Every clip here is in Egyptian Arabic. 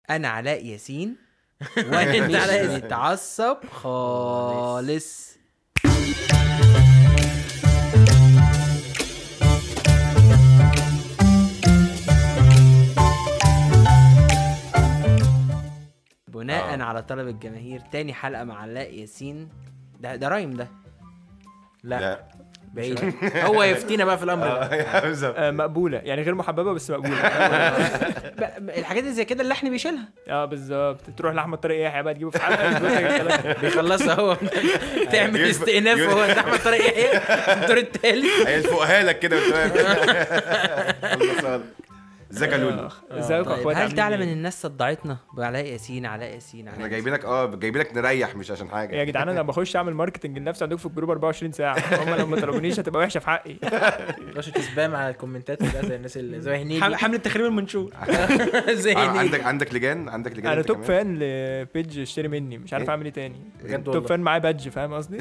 انا علاء ياسين وانت علاء متعصب خالص بناء آه. على طلب الجماهير تاني حلقه مع علاء ياسين ده ده رايم ده لا لا بعيد هو يفتينا بقى في الامر ده اه بالظبط آه، مقبوله يعني غير محببه بس مقبوله ب- ب- الحاجات اللي زي كده اللحن بيشيلها اه بالظبط تروح لاحمد طارق يحيى بقى تجيبه في حلقه يظبطك. بيخلصها هو تعمل يجب- استئناف يجب- هو انت احمد طارق يحيى الدور التالت هيلفقها لك كده وانت واقف. الله صالح ازيك يا لولو ازيكم يا طيب اخوات هل عاملين تعلم إيه؟ ان الناس صدعتنا بعلاء ياسين علاء ياسين احنا علاء جايبينك اه جايبينك نريح مش عشان يا حاجه جدعان انا بخش اعمل ماركتنج لنفسي عندكم في الجروب 24 ساعه هم لو ما طلبونيش هتبقى وحشه في حقي رشة سبام على الكومنتات وده زي الناس اللي زي حم- هنيدي حمله تخريب المنشور زي آه، هنيدي عندك عندك لجان عندك لجان انا أنت توب كمان؟ فان لبيج اشتري مني مش عارف إيه؟ اعمل ايه تاني بجد توب والله فان معايا بادج فاهم قصدي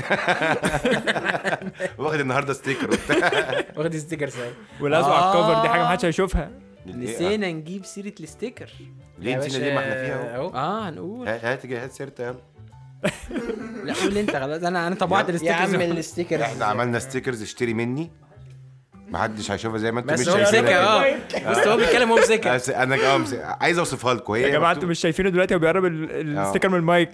واخد النهارده ستيكر وبتاع واخد ستيكر ساي ولازقه على الكفر دي حاجه آه. محدش هيشوفها نسينا نجيب سيره الستيكر ليه نسينا ليه ما احنا فيها اهو اهو اه هنقول هات هات هات سيرتها يلا لا قول انت خلاص انا انا طبعت يا يا عم الستيكر الستيكر احنا عملنا ستيكرز اشتري مني محدش هيشوفها زي ما انتم مش بس هو شايفينها مسكها كده. اه بس هو بيتكلم هو مسكها بس انا اه مس- عايز اوصفها لكم هي يا جماعه مكتوب- انتوا مش شايفينه دلوقتي هو بيقرب ال- آه. الستيكر من المايك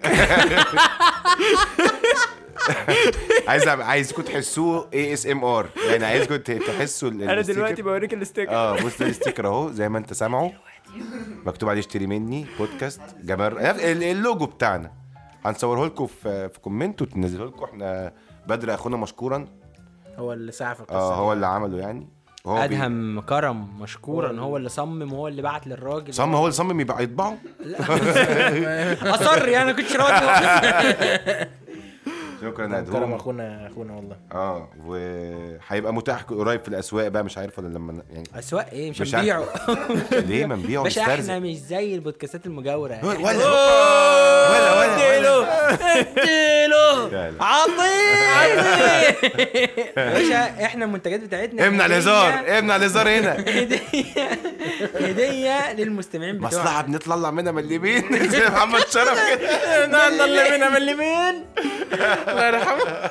عايز أبقى- عايزكم تحسوه اي اس ام ار يعني عايزكم ت- تحسوا ال- انا الستيكر. دلوقتي بوريك الستيكر اه بص ده الستيكر اهو زي ما انت سامعه مكتوب عليه اشتري مني بودكاست جمال ال- اللوجو بتاعنا هنصوره لكم في في كومنت وتنزله لكم احنا بدر اخونا مشكورا هو اللي ساعة في القصة اه هو دي. اللي عمله يعني هو بي- ادهم كرم مشكورا هو اللي صمم هو اللي بعت للراجل صمم هو اللي صمم يبقى يطبعه اصر يعني كنتش راضي شكرا يا كرم ادهم اخونا اخونا والله اه وهيبقى متاح قريب في الاسواق بقى مش عارف ولا لما يعني اسواق ايه مش مش هنبيعه ليه ما نبيعه باشا مسترزق احنا مش زي البودكاستات المجاوره ولا ولا ولا ولا اديله اديله لا، لا. عطيه باشا احنا المنتجات بتاعتنا امنع هدية- الهزار امنع الهزار هنا هديه هديه للمستمعين مصلحه بتوعنا بنطلع منها مليمين زي محمد شرف كده نضل اللي منا من اليمين الله يرحمه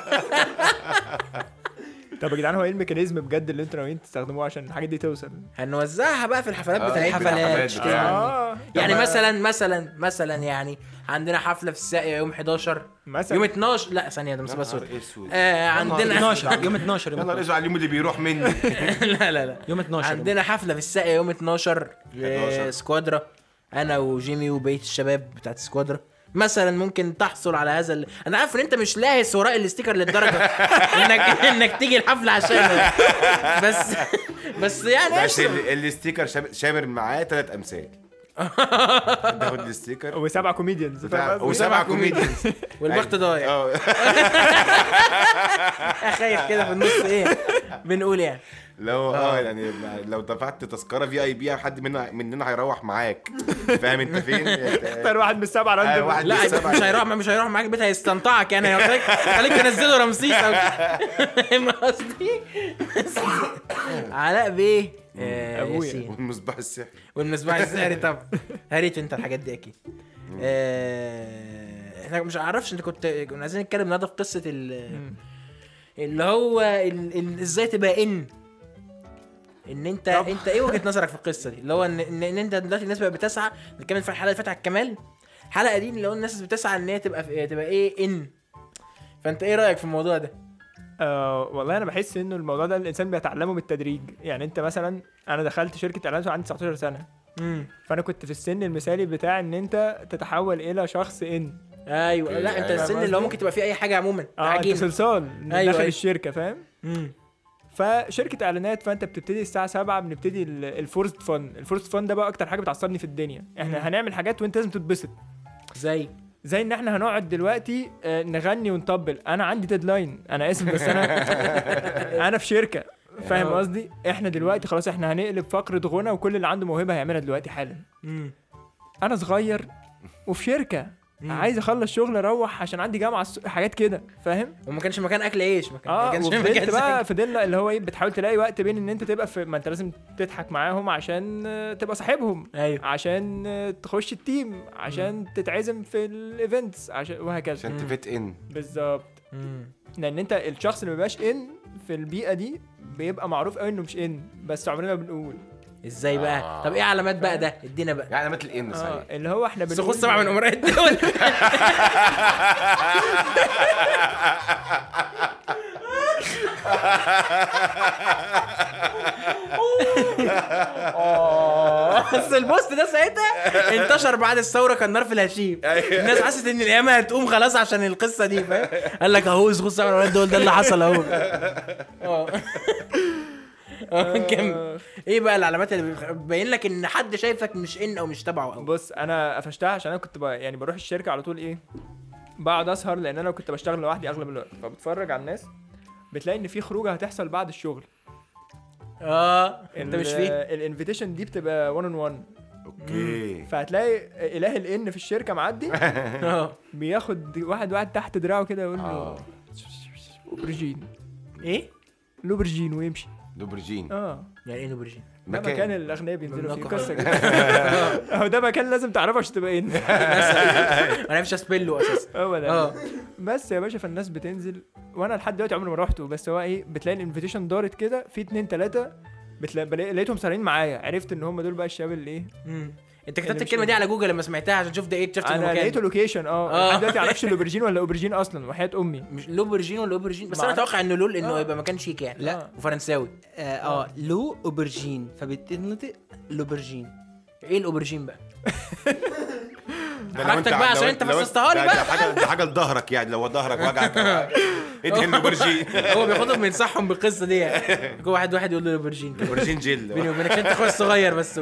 طب يا جدعان هو ايه الميكانيزم بجد اللي انتوا ناويين تستخدموه عشان الحاجات دي توصل هنوزعها بقى في الحفلات آه، بتاعتنا الحفلات الحفلات بتاعتنا. اه يعني طب- مثلا مثلا مثلا يعني عندنا حفله في الساقية يوم 11 مثلا يوم 12 لا ثانيه ده مصيبه يا سود نهار اسود آه عندنا 12 يوم 12 يا يوم نهار 12 اسود على اليوم اللي بيروح مني لا لا لا يوم 12 عندنا حفله في الساقية يوم 12 11. سكوادرا انا وجيمي وبقيه الشباب بتاعت سكوادرا مثلا ممكن تحصل على هذا ال... انا عارف ان انت مش لاهس وراء الاستيكر للدرجه انك انك تيجي الحفله عشان بس بس يعني بس قشطة. ال- الستيكر شاب- شامر معاه ثلاث امثال تاخد الستيكر وسبعة كوميديانز بتاع- فاهم قصدي؟ وسبعة كوميديانز والبخت ضايع اه خايف كده في النص ايه بنقول يعني لو اه يعني لو دفعت تذكره في اي بي حد منا مننا هيروح معاك فاهم انت فين؟ اختار واحد من السبعة آه، راندوم واحد لا لسه مش هيروح مش هيروح معاك البيت هيستنطعك يعني هيخليك خليك تنزله رمسيس او فاهم قصدي بس علاء بيه آه، أبويا. ياسين والمصباح السحري والمصباح السحري طبعا هريت انت الحاجات دي اكيد آه، احنا مش عارفش انت كنت كنا عايزين نتكلم النهارده في قصه ال- اللي هو ال- ال- ازاي تبقى ان ان انت طب. انت ايه وجهه نظرك في القصه دي اللي هو ان ان, إن انت دلوقتي الناس بقت بتسعى نتكلم في الحلقه اللي فاتت على الكمال الحلقه دي اللي هو الناس بتسعى ان هي تبقى في تبقى ايه ان فانت ايه رايك في الموضوع ده آه والله انا بحس انه الموضوع ده الانسان بيتعلمه بالتدريج يعني انت مثلا انا دخلت شركه اعلانات وعندي 19 سنه امم فانا كنت في السن المثالي بتاع ان انت تتحول الى شخص ان ايوه لا انت أيوة. السن اللي هو ممكن تبقى فيه اي حاجه عموما اه انت عجينة. صلصال أيوة، أيوة داخل أيوة. الشركه فاهم امم فشركه اعلانات فانت بتبتدي الساعه 7 بنبتدي الفورست فن الفورست فن ده بقى اكتر حاجه بتعصبني في الدنيا احنا مم. هنعمل حاجات وانت لازم تتبسط زي زي ان احنا هنقعد دلوقتي آه، نغني ونطبل انا عندي ديدلاين انا اسف بس انا انا في شركه فاهم آه. قصدي احنا دلوقتي خلاص احنا هنقلب فقره غنى وكل اللي عنده موهبه هيعملها دلوقتي حالا امم انا صغير وفي شركه عايز اخلص شغل اروح عشان عندي جامعه الص- حاجات كده فاهم وما كانش مكان اكل عيش ما كان- ما اه كانش وفضلت مكان بقى سكن. فضلنا اللي هو ايه بتحاول تلاقي وقت بين ان انت تبقى في ما انت لازم تضحك معاهم عشان آه، تبقى صاحبهم ايوه عشان آه، تخش التيم عشان تتعزم في الايفنتس عشان وهكذا عشان تفت ان بالظبط مم. لان انت الشخص اللي مبيبقاش ان في البيئه دي بيبقى معروف قوي انه مش ان بس عمرنا ما بنقول ازاي بقى آه. طب ايه علامات بقى ده ادينا بقى يعني علامات الان اه صحيح اللي هو احنا بنقول سخوص سبعه من امراء الدول بس البوست ده ساعتها انتشر بعد الثوره كان نار في الهشيم الناس حست ان القيامه هتقوم خلاص عشان القصه دي فاهم قال لك اهو سخوص سبعه من امراء الدول ده اللي حصل اهو اه اه كمل ايه بقى العلامات اللي بتبين لك ان حد شايفك مش ان او مش تبعه او بص انا قفشتها عشان انا كنت بقى يعني بروح الشركه على طول ايه بقعد اسهر لان انا كنت بشتغل لوحدي اغلب الوقت فبتفرج على الناس بتلاقي ان في خروجه هتحصل بعد الشغل اه انت مش فيه الانفيتيشن دي بتبقى 1 اون 1 اوكي فهتلاقي اله الان في الشركه معدي اه بياخد واحد واحد تحت دراعه كده يقول له اه اوبرجين ايه لوبرجين ويمشي دوبرجين اه يعني ايه نوبرجين ده مكان. مكان الاغنياء بينزلوا فيه مملكة. قصه كده اهو ده مكان لازم تعرفه عشان تبقى ان انا مش اسبله اساسا هو ده اه بس يا باشا فالناس بتنزل وانا لحد دلوقتي عمري ما روحته بس هو ايه بتلاقي الانفيتيشن دارت كده في اتنين تلاته بتلاقي بلاقي لقيتهم سارين معايا عرفت ان هم دول بقى الشباب اللي ايه مم. انت اللي كتبت مش الكلمه دي على جوجل لما سمعتها عشان شفت ايه اكتشفت انا المكان لقيته لوكيشن اه آه. لحد دلوقتي ما اعرفش الاوبرجين ولا اوبرجين اصلا وحياه امي مش لوبرجين ولا اوبرجين بس ما انا أعرف. اتوقع انه لول انه آه. يبقى مكان شيك يعني لا. وفرنساوي اه, آه لو اوبرجين فبتنطق لوبرجين ايه الاوبرجين بقى ده لو حركتك أنت- بقى لو عشان أنت- انت لو فصصتها لي ده- بقى. ده حاجه ده حاجه لظهرك يعني لو ظهرك وجعك ادهن دوبرجين هو بياخدهم بينصحهم بالقصه دي يعني كل واحد واحد يقول له اوبرجين كده دوبرجين بيني جيل وبينك عشان انت اخويا الصغير بس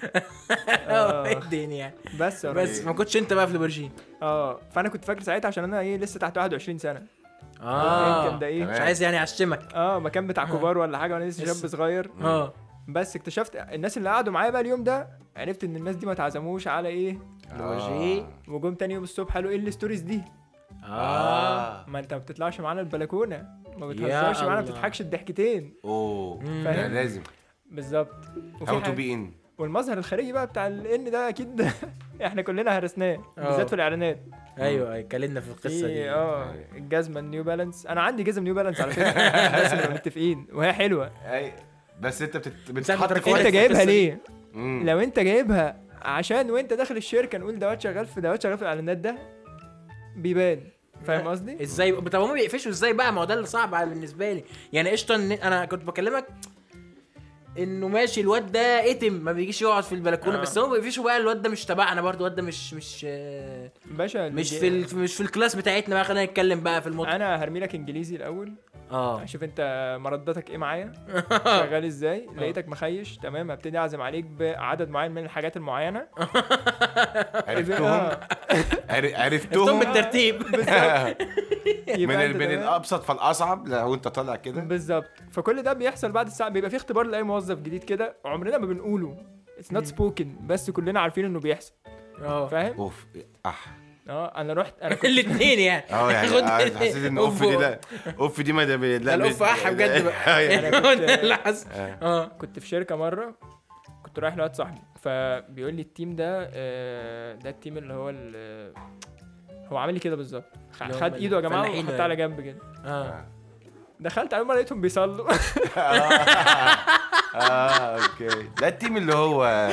اه ايه الدنيا يعني بس يا بس راجل. ما كنتش انت بقى في الاوبرجين اه فانا كنت فاكر ساعتها عشان انا ايه لسه تحت 21 سنه اه يمكن ده ايه مش عايز يعني اعشمك اه مكان بتاع كبار ولا حاجه وانا لسه شاب لسه. صغير اه بس اكتشفت الناس اللي قعدوا معايا بقى اليوم ده عرفت ان الناس دي ما اتعزموش على ايه لوجي وجم تاني يوم الصبح قالوا ايه الستوريز دي اه ما انت ما بتطلعش معانا البلكونه ما يا بتهزرش معانا ما الله. بتضحكش الضحكتين اوه مم. ده فاهم؟ لازم بالظبط وفي هاو تو حاجة- بي ان والمظهر الخارجي بقى بتاع الان ده اكيد احنا كلنا هرسناه اه. بالذات في الاعلانات ايوه اتكلمنا في القصه في دي اه الجزمه النيو بالانس انا عندي جزم نيو بالانس على فكره بس نبقى متفقين وهي حلوه اي بس انت بتت... ساعة ما بتتحط تركز- في انت في جايبها القصة دي. ليه مم. لو انت جايبها عشان وانت داخل الشركه نقول دوت شغال في دوت شغال في الاعلانات ده بيبان فاهم قصدي ازاي طب هم بيقفشوا ازاي بقى ما هو ده اللي صعب على- بالنسبه لي يعني قشطه ان انا كنت بكلمك انه ماشي الواد ده اتم ما بيجيش يقعد في البلكونه آه. بس هم بيقفشوا بقى الواد ده مش تبعنا برضه الواد ده مش مش آه، باشا اللي مش جاي- في ال... مش في الكلاس بتاعتنا بقى خلينا نتكلم بقى في المطلق انا هرمي لك انجليزي الاول اه اشوف انت مرداتك ايه معايا شغال ازاي لقيتك مخيش تمام هبتدي اعزم عليك بعدد معين من الحاجات المعينه عرفتهم آه، عر- شفتهم عرفتهم بالترتيب بالظبط من يبقى ال... انت من تمام. الابسط فالاصعب لو انت طالع كده بالظبط فكل ده بيحصل بعد الساعه بيبقى في اختبار لاي موظف جديد كده عمرنا ما بنقوله اتس نوت سبوكن بس كلنا عارفين انه بيحصل اه فاهم اوف اح اه انا رحت انا كنت الاثنين يعني اه يعني خد- آه، حسيت ان اوف دي لا اوف دي ما ده بي- ده لا الاوف مش- اح بجد بقى آه، يعني. أنا هو كنت- ده اللي حصل اه كنت في شركه مره كنت رايح لواحد صاحبي فبيقول لي التيم ده آه، ده التيم اللي هو ال- هو عامل لي كده بالظبط خ- اللي هم خد ايده يا جماعه الفلاحين وحطها يعني. على جنب كده اه دخلت عليهم لقيتهم بيصلوا اه اوكي ده التيم اللي هو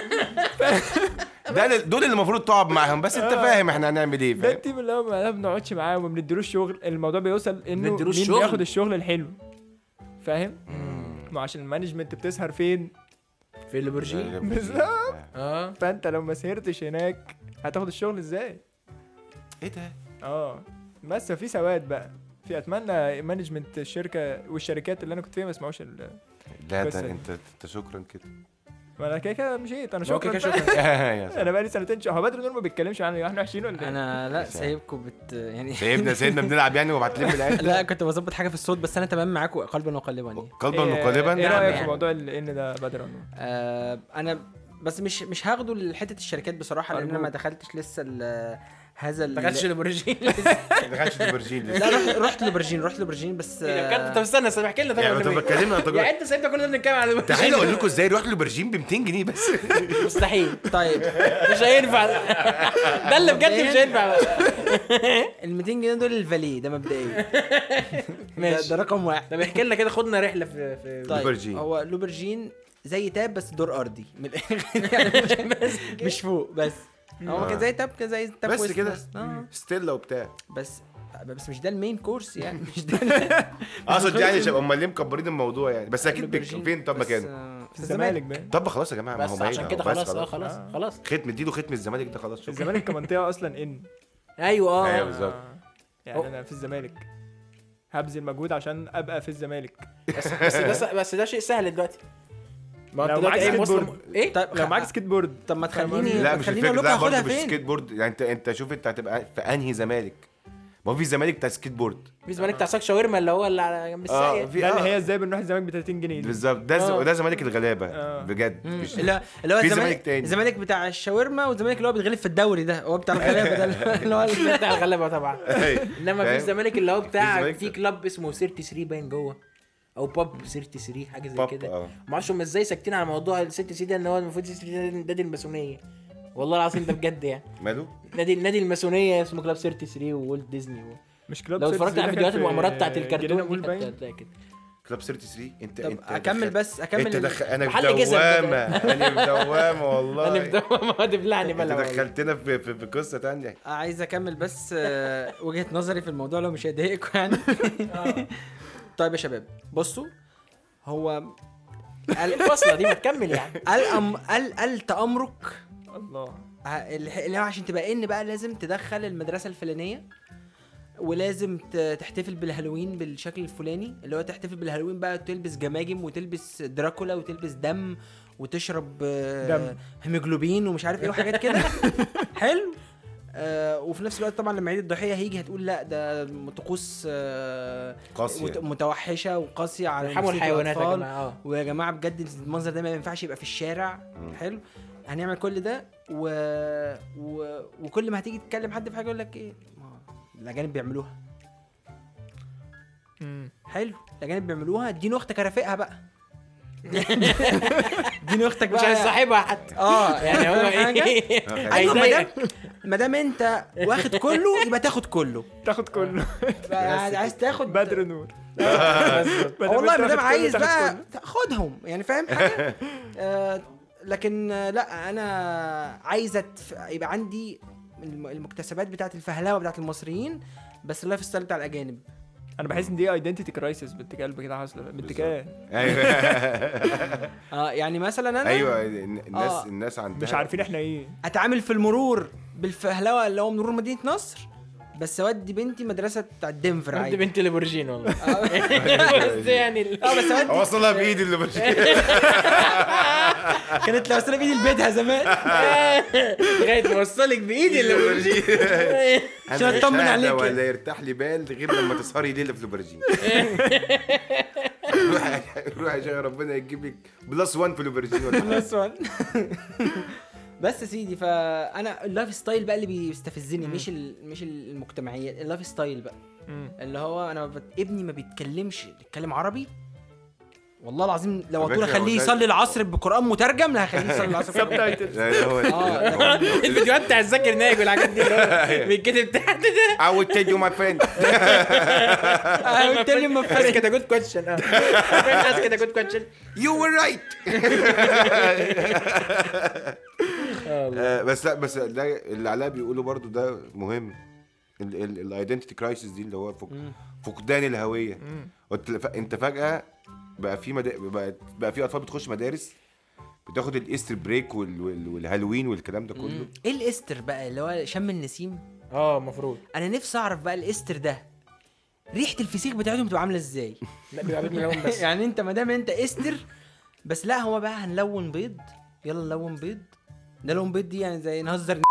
ده ال- دول اللي المفروض تقعد معاهم بس انت فاهم احنا هنعمل ايه ده فاهم التيم اللي هو ما بنقعدش معاه وما بنديلوش شغل الموضوع بيوصل انه بنديلوش مين شغل؟ بياخد الشغل الحلو فاهم ما عشان المانجمنت بتسهر فين في الليبرجين بالظبط. اه فانت لو ما سهرتش هناك هتاخد الشغل ازاي ايه ده اه بس في سواد بقى في اتمنى مانجمنت الشركه والشركات اللي انا كنت فيها ما يسمعوش ال... لا القصة ده دي. انت انت شكرا كده ما انا كده كده مشيت انا هو كده شكرا كده بقى. شكرا يا انا سلام. بقى لي سنتين شو- هو بدر نور ما بيتكلمش عني احنا وحشين ولا ايه؟ انا لا سايبكم بت يعني سيبنا سيبنا بنلعب يعني وبعتلم العيال لا كنت بظبط حاجه في الصوت بس انا تمام معاكم قلبا وقالبا يعني قلبا إيه- وقالبا ايه رايك في يعني. موضوع ال- ان ده بدر نور؟ آه انا بس مش مش هاخده لحته الشركات بصراحه لان انا ما أرجوك. دخلتش لسه ال- هذا ما دخلتش لبرجين ما دخلش البرجين لا لسه رحت رحت لبرجين رحت لبرجين بس بجد طب استنى استنى احكي لنا طب يعني طب النبي. بتكلمنا طب يعني انت سايبنا كلنا بنتكلم على تعالوا اقول لكم ازاي رحت لبرجين ب 200 جنيه بس مستحيل طيب مش هينفع ده اللي بجد مش هينفع ال 200 جنيه دول الفاليه ده مبدئيا ده, ماشي ده رقم واحد طب احكي لنا كده خدنا رحله في في طيب لوبرجين. هو لوبرجين زي تاب بس دور ارضي من الاخر يعني مش, مش فوق بس هو كان زي تاب كان زي تاب بس ويست كده بس. آه. ستيلا وبتاع بس بس مش ده المين كورس يعني مش ده ال- اقصد يعني شباب امال ليه مكبرين الموضوع يعني بس اكيد بك- لوبرجين. فين طب بس، مكانه آه، في الزمالك باين طب خلاص يا جماعه ما هو بس باين عشان أهو، كده بس خلاص اه خلاص خلاص ختم اديله ختم الزمالك ده خلاص شكرا الزمالك كمنطقه اصلا ان ايوه اه ايوه بالظبط آه. يعني انا في الزمالك هبذل مجهود عشان ابقى في الزمالك بس بس ده س- بس ده شيء سهل دلوقتي ما لو انت معاك دلوقتي ايه سكيت مسلم بورد. ايه طيب لو خ- معاك سكيت بورد طب ما فاهم تخليني قصدي؟ لا مش خليني الفكره اقول لكم لا برضه هاخدها مش فين سكيت بورد يعني انت انت شوف انت هتبقى في انهي زمالك ما هو في زمالك بتاع سكيت بورد في زمالك بتاع ساك شاورما اللي هو اللي على جنب اه الساقية في ده اللي آه. هي ازاي بنروح الزمالك ب 30 جنيه دي. بالظبط ده ز- آه. ده زمالك الغلابه آه. بجد مش اللي اللي هو في الزمالك زمالك تاني. الزمالك بتاع الشاورما والزمالك اللي هو بيتغلب في الدوري ده هو بتاع الغلابه ده اللي هو اللي هو بتاع الغلابه طبعا أيوة. انما في فاهم؟ الزمالك اللي هو في بتاع الزمالك في ده. كلاب اسمه 33 باين جوه او باب 33 حاجه زي باب، كده اه. ما اعرفش هم ازاي ساكتين على موضوع ال 33 ده ان هو المفروض 33 ده دي الماسونيه والله العظيم ده بجد يعني ماله نادي نادي الماسونيه اسمه كلاب 33 وولت ديزني و... مش كلوب لو سيرفيس اتفرجت دي على دخل فيديوهات في المؤامرات بتاعت جنينة الكرتون مول دي باين هتلاقي كده كلاب 33 انت طب انت اكمل دخل- بس اكمل انت ال- دخل انا في محل جزم دوامه انا في دوامه والله انا في دوامه هتبلعني انت بلا والله. دخلتنا في في, في قصه تانية عايز اكمل بس آه، وجهه نظري في الموضوع لو مش هيضايقكم يعني طيب يا شباب بصوا هو الفصله دي ما تكمل يعني الأم ال التأمرك الله ه- اللي اللي هو عشان تبقى ان بقى لازم تدخل المدرسه الفلانيه ولازم ت- تحتفل بالهالوين بالشكل الفلاني اللي هو تحتفل بالهالوين بقى تلبس جماجم وتلبس دراكولا وتلبس دم وتشرب آه، دم. هيموجلوبين ومش عارف ايه وحاجات كده حلو آه وفي نفس الوقت طبعا لما عيد الضحيه هيجي هتقول لا ده طقوس آه قاسية. مت- متوحشه وقاسيه على ارحموا نفسية الحيوانات يا الأطفال. جماعه اه ويا جماعه بجد المنظر ده ما ينفعش يبقى في الشارع حلو هنعمل كل ده و... و... وكل ما هتيجي تتكلم حد في حاجه يقول لك ايه ما الاجانب بيعملوها مم. حلو الاجانب بيعملوها اديني اختك ارافقها بقى اديني اختك مش بقى هيصاحبها حتى اه يعني هو فاهم حاجة؟ ايه ايوه ما دام هيضايقك. ما دام انت واخد كله يبقى تاخد كله تاخد كله بقى عايز تاخد بدر نور والله ما أنت دام واخد عايز كله، تاخد بقى كله. خدهم يعني فاهم حاجه آه لكن آه، لا انا عايزه أتف- يبقى عندي الم- المكتسبات بتاعت الفهلاوه بتاعت المصريين بس اللايف ستايل بتاع الاجانب انا بحس ان دي ايدنتيتي كرايسيس بنت كلب كده حاصله بنت كلب ايوه اه يعني مثلا انا ايوه الناس آه. الناس عندها مش عارفين احنا ايه اتعامل في المرور بالفهلوه اللي هو مرور مدينه نصر بس اودي بنتي مدرسه بتاعت دنفر انت عادي بنت ليبورجين والله آه. بس يعني ال- اه بس اودي اوصلها بايدي اللي مش كانت لو وصلت بايدي لبيتها زمان لغايه ما اوصلك بايدي الليبورجين عشان أطمن عليك. ولا يرتاح لي بال غير لما تسهري ليله في لوبرجين روح روح يا شيخ ربنا يجيب لك بلس 1 في لوبرجين ولا حاجة. بس وان. بس يا سيدي فانا اللايف ستايل بقى اللي بيستفزني مش ال... مش المجتمعيات اللايف ستايل بقى مم. اللي هو انا بت... ابني ما بيتكلمش بيتكلم عربي والله العظيم لو على هتقول فكرة هو اخليه ده- يصلي العصر بقران مترجم لا هخليه يصلي العصر بقرآن مترجم. سبتايتلز لا، لا، هو اه الفيديوهات بتاع الذاكر نايج والحاجات دي اللي هو بيتكتب تحت ده I would tell you my friend I will tell you my بس friend. كده جود كويشن اه بس كده جود كويشن you were right آه، بس لا بس ده اللي علاء بيقوله برضو ده مهم الايدنتيتي كرايسيس دي اللي هو فق- فقدان الهويه قلت ف- انت فجاه بقى في مدا... بقى, بقى في اطفال بتخش مدارس بتاخد الايستر بريك وال... وال... والهالوين والكلام ده كله ايه الاستر بقى اللي هو شم النسيم اه المفروض انا نفسي اعرف بقى الاستر ده ريحه الفسيخ بتاعتهم بتبقى عامله ازاي لا بيبقى بيت ملون بس يعني انت ما دام انت استر بس لا هو بقى هنلون بيض يلا نلون بيض ده لون بيض دي يعني زي نهزر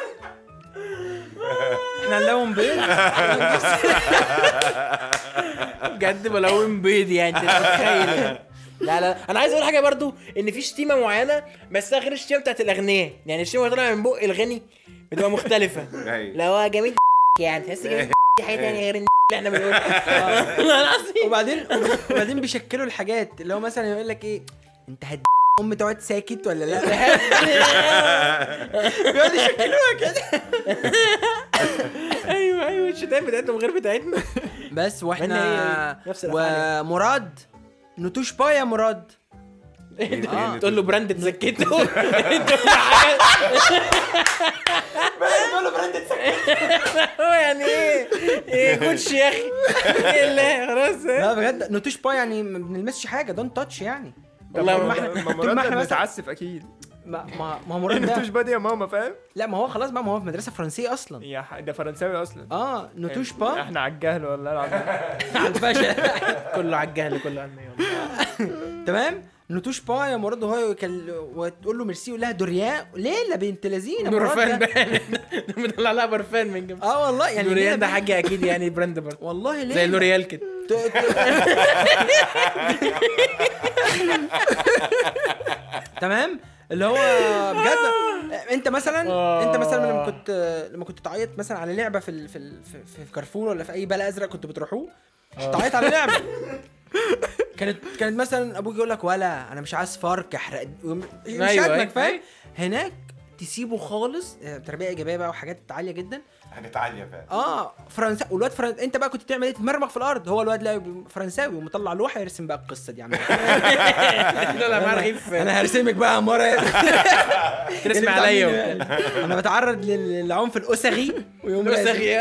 احنا نلون بيض بجد بلون بيض يعني انت متخيل يعني. لا لا انا عايز اقول حاجه برضو ان في شتيمه معينه بس غير الشتيمه بتاعت الاغنياء يعني الشتيمه اللي طالعه من بق الغني بتبقى مختلفه أيوة. لو هو جميل يعني تحس جميل دي حاجه تانية غير اللي احنا بنقولها والله العظيم وبعدين وبعدين بيشكلوا الحاجات اللي هو مثلا يقول لك ايه انت هد ام تقعد ساكت ولا لا بيقعد يشكلوها كده ايوه ايوه الشتايم بتاعتهم غير بتاعتنا بس مع إن واحنا هي نفس الأفعال. ومراد نوتوش با يا مراد آه. تقول له براند تسكته تقول له براند تسكته هو يعني ايه ايه كوتش يا اخي ايه لا خلاص لا بجد نوتوش با يعني ما بنلمسش حاجه دونت تاتش يعني والله ما ما احنا ما طول ما مراد احنا مثلا متعسف اكيد ما ما ما هو مراد انت مش ده بادي يا ماما فاهم لا ما هو خلاص بقى ما هو في مدرسه فرنسيه اصلا يا ح- ده فرنساوي اصلا اه نوتوش با احنا على الجهل والله العظيم على الفشل كله على الجهل كله على الميول تمام نوتوش با يا مراد وهو يكل... وتقول له ميرسي يقول لها دوريان ليلى بنت لذينه مراد نورفان ده. بقى مطلع لها برفان من جنب اه والله يعني لوريال ليلى ده بنت- حاجه اكيد يعني براند برضه والله ليه زي لوريال كده ت- ت- تمام اللي هو بجد انت مثلا انت مثلا لما كنت لما كنت تعيط مثلا على لعبه في ال... في ال... في في كارفور ولا في اي بلا ازرق كنت بتروحوه تعيط على لعبه كانت كانت مثلا ابوك يقول لك ولا انا مش عايز فرق احرق مش أيوة، أيوة أيوة. فاهم هناك تسيبه خالص آه، تربيه ايجابيه بقى وحاجات عاليه جدا حاجات عاليه فعلا اه فرنسا والواد فرنسا انت بقى كنت بتعمل ايه تتمرمغ في الارض هو الواد لا فرنساوي ومطلع لوحه يرسم بقى القصه دي عم لا لا معاه رغيف انا هرسمك بقى يا مره ترسم عليا انا بتعرض لل- للعنف الاسري ويوم راسم. وسخي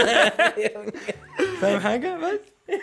فاهم حاجه بس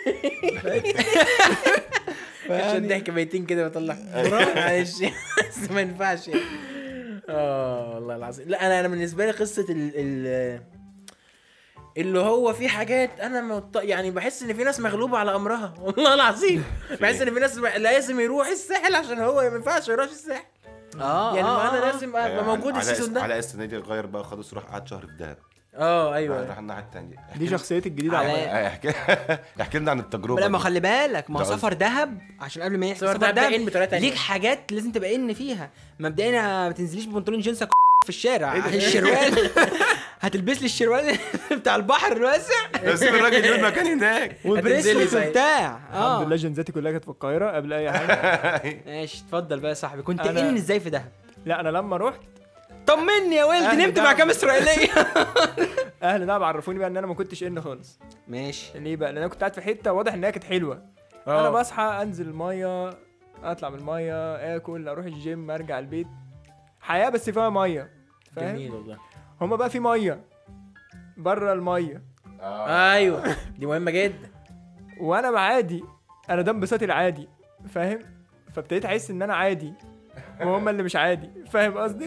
عشان ضحك بيتين كده بطلع معلش بس ما ينفعش يعني. اه والله العظيم لا انا انا بالنسبه لي قصه ال ال اللي هو في حاجات انا مط... يعني بحس ان في ناس مغلوبه على امرها والله العظيم بحس ان في ناس لازم يروح الساحل عشان هو ما ينفعش يروح الساحل اه يعني ما آه، انا آه. لازم ابقى موجود السيزون ده على السنه دي غير بقى خلاص راح قعد شهر في دهب اه ايوه راح الناحيه الثانيه دي شخصيتي الجديده على- على احكي احكي لنا عن التجربه لا ما دي. خلي بالك ما هو ده قصدي. سفر دهب عشان قبل ما يحصل سفر سفر دهب ده دهب إن بطريقة تانية. ليك حاجات لازم تبقى ان فيها مبدئيا ما تنزليش ببنطلون جينسك في الشارع الشروال هتلبس لي الشروال بتاع البحر الواسع بس الراجل يقول مكان هناك هتنزلي وبريسلت زي- وبتاع الحمد لله اه جنزاتي كلها كانت في القاهره قبل اي حاجه ماشي اتفضل بقى يا صاحبي كنت أنا- ان ازاي في دهب لا انا لما رحت طمني يا ولد أهل نمت مع دهب. كام اسرائيليه اهل دهب عرفوني بقى ان انا ما كنتش ان خالص ماشي ليه بقى لان انا كنت قاعد في حته واضح انها كانت حلوه آه. انا بصحى انزل الميه اطلع من الميه اكل اروح الجيم ارجع البيت حياه بس فيها ميه جميل فاهم والله هما بقى في ميه بره الميه ايوه دي مهمه جدا وانا عادي انا ده انبساطي العادي فاهم فابتديت احس ان انا عادي وهم اللي مش عادي فاهم قصدي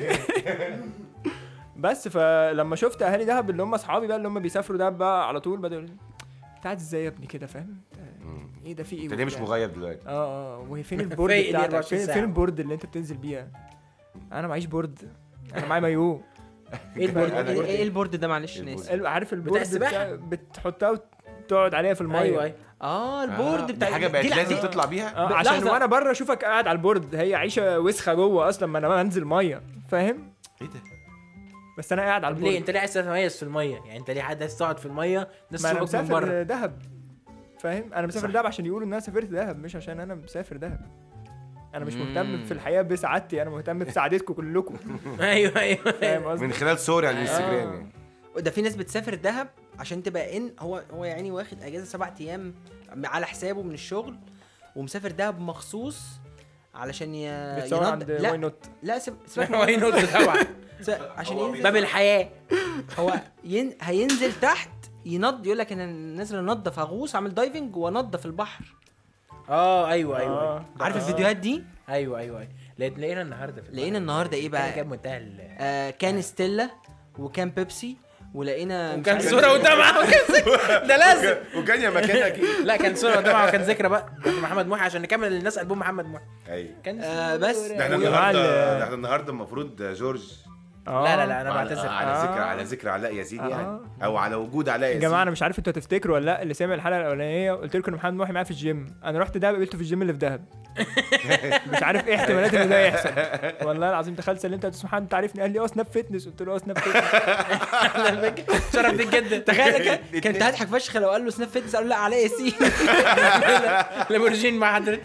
بس فلما شفت اهالي دهب اللي هم اصحابي بقى اللي هم بيسافروا دهب بقى على طول بدأوا يقولوا لي، انت قاعد ازاي يا ابني كده فاهم أنت ايه ده في ايه انت ليه مش وبتاع؟ مغيب دلوقتي؟ اه اه وفين البورد فايق لي بتاعتك 24 فين, ساعة. فين البورد اللي انت بتنزل بيها انا معيش بورد انا معايا مايو ايه البورد أنا- ايه إيه البورد ده معلش البورد. ناس ال- عارف البورد السباحة؟ بتاع- بتحطها وتقعد عليها في الميه ايوه ايوه اه البورد دي بتاع حاجه دي بقت لا- لازم دي- تطلع بيها اه ب- عشان لحظة. وانا بره اشوفك قاعد على البورد هي عيشه وسخه جوه اصلا ما انا انزل ميه فاهم ايه ده؟ بس انا قاعد على طب البورد ليه انت ليه عايز تتميز في الميه يعني انت ليه حد عايز تقعد في الميه ناس ما انا تشوفك من بره مسافر دهب فاهم انا مسافر صح. دهب عشان يقولوا ان انا سافرت دهب مش عشان انا مسافر دهب انا مش مهتم مم. في الحياه بسعادتي انا مهتم بسعادتكم كلكم ايوه ايوه فاهم قصدي من خلال صوري على الانستجرام آه. يعني ده في ناس بتسافر دهب عشان تبقى ان هو هو يعني واخد اجازه سبع ايام على حسابه من الشغل ومسافر دهب مخصوص علشان ي... بيتصور عند واي لا نوت لا سيب سيبك واي من- نوت طبعا س- عشان ينزل باب الحياه هو ين... هينزل تحت ينض يقول لك انا نازل انضف اغوص اعمل دايفنج وانضف البحر اه ايوه ايوه آه. عارف آه. الفيديوهات دي ايوه ايوه ايوه لقيت- لقينا النهارده في لقينا النهارده ايه بقى؟ كان جاب منتهى ال- آه كان ستيلا وكان بيبسي ولقينا مش وكان عارف- صوره ودمعه وكان ذكرى. ده لازم وكان يا مكانك ايه؟ لا كان صوره ودمعه وكان ذكرى بقى ده محمد محي عشان نكمل للناس البوم محمد محي ايوه كان آه، بس. ده احنا وجماعة النهارده ال- ده احنا النهارده المفروض جورج آه. لا لا لا انا على, بعتذر على آه. ذكر على ذكر علاء ياسين آه. يعني او على وجود علاء يا ياسين جماعه انا مش عارف انتوا هتفتكروا ولا لا اللي سامع الحلقه الاولانيه قلت لكم ان محمد محي معايا في الجيم انا رحت دهب قابلته في الجيم اللي في دهب مش عارف ايه احتمالات ان ده يحصل والله العظيم دخلت سلمت على محمد انت عارفني قال لي اه سناب فيتنس قلت له اه سناب فيتنس شرف بيك جدا تخيل كان- كانت هتضحك فشخ لو قال له سناب فيتنس قال له لا علاء ياسين لامورجين مع حضرتك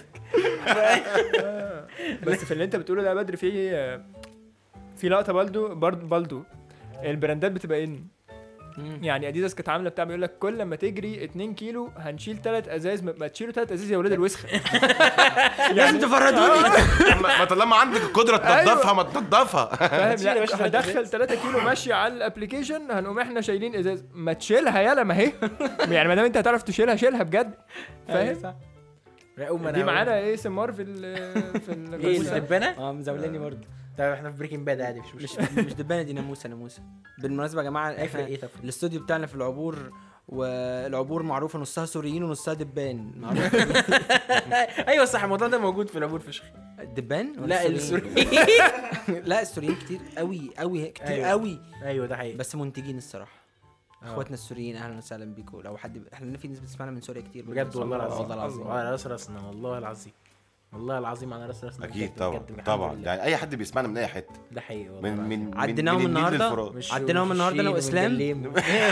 بس في اللي انت بتقوله ده يا بدر في في لقطه بالدو برضه بالدو البراندات بتبقى ان يعني اديداس كانت عامله بتاع بيقول لك كل ما تجري 2 كيلو هنشيل ثلاث ازاز ما ما تشيلوا ثلاث ازاز يا ولاد الوسخه لازم تفردوني ما ما طالما عندك القدره تنضفها ما تنضفها فاهم تشيل يا لا باشا ثلاث هدخل 3 كيلو ماشي على الابلكيشن هنقوم احنا شايلين ازاز ما تشيلها يلا ما هي يعني ما دام انت هتعرف تشيلها شيلها بجد فاهم دي معانا ايه اس ام ار في ال في ال ايه الدبانه؟ اه مزولاني برضه طب احنا في بريكنج باد عادي مش مش مشكله مش دبانه دي ناموسه ناموسه بالمناسبه يا جماعه هيفرق احنا ايه طب؟ الاستوديو بتاعنا في العبور والعبور معروفه نصها سوريين ونصها دبان معروف ايوه صح الموضوع ده موجود في العبور فشخ الدبان ولا لا السوريين؟ السوريين لا السوريين كتير قوي قوي كتير أيوة. قوي ايوه ده حقيقي بس منتجين الصراحه آه. اخواتنا السوريين اهلا وسهلا بيكم لو حد احنا في ناس بتسمعنا من سوريا كتير بجد والله العظيم والله العظيم على راس راسنا والله العظيم والله العظيم على راس راسنا اكيد بجد- طبعا بجد الحمد طبعا لله. يعني اي حد بيسمعنا من اي حته ده حقيقي والله من العظيم. من من عديناهم من النيل النهاردة؟ للفرات. مش- عديناهم مش النهاردة أنا شيل وإسلام. ومتجليم.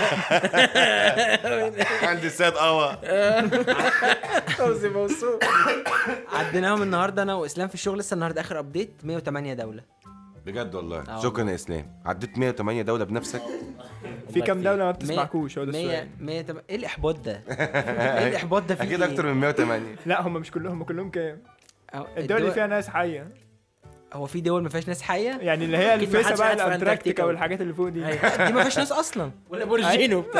عند السيد قوا فوزي موصول عديناهم النهارده انا واسلام في الشغل لسه النهارده اخر ابديت 108 دوله بجد والله آه شكرا يا اسلام عديت 108 دوله بنفسك في كام دوله ما 100 بتسمعكوش هو ده 100 السؤال 100 ايه الاحباط ده؟ ايه الاحباط ده في اكيد اكتر من 108 لا هم مش كلهم هم كلهم كام الدول الدول اللي فيها ناس حيه هو في دول ما فيهاش ناس حيه يعني اللي هي أكيد ما الفيسا حدش بقى قاعد في الانتاركتيكا أنتاركتيكا. والحاجات اللي فوق دي أيوة. دي ما فيهاش ناس اصلا ولا بورجين وبتاع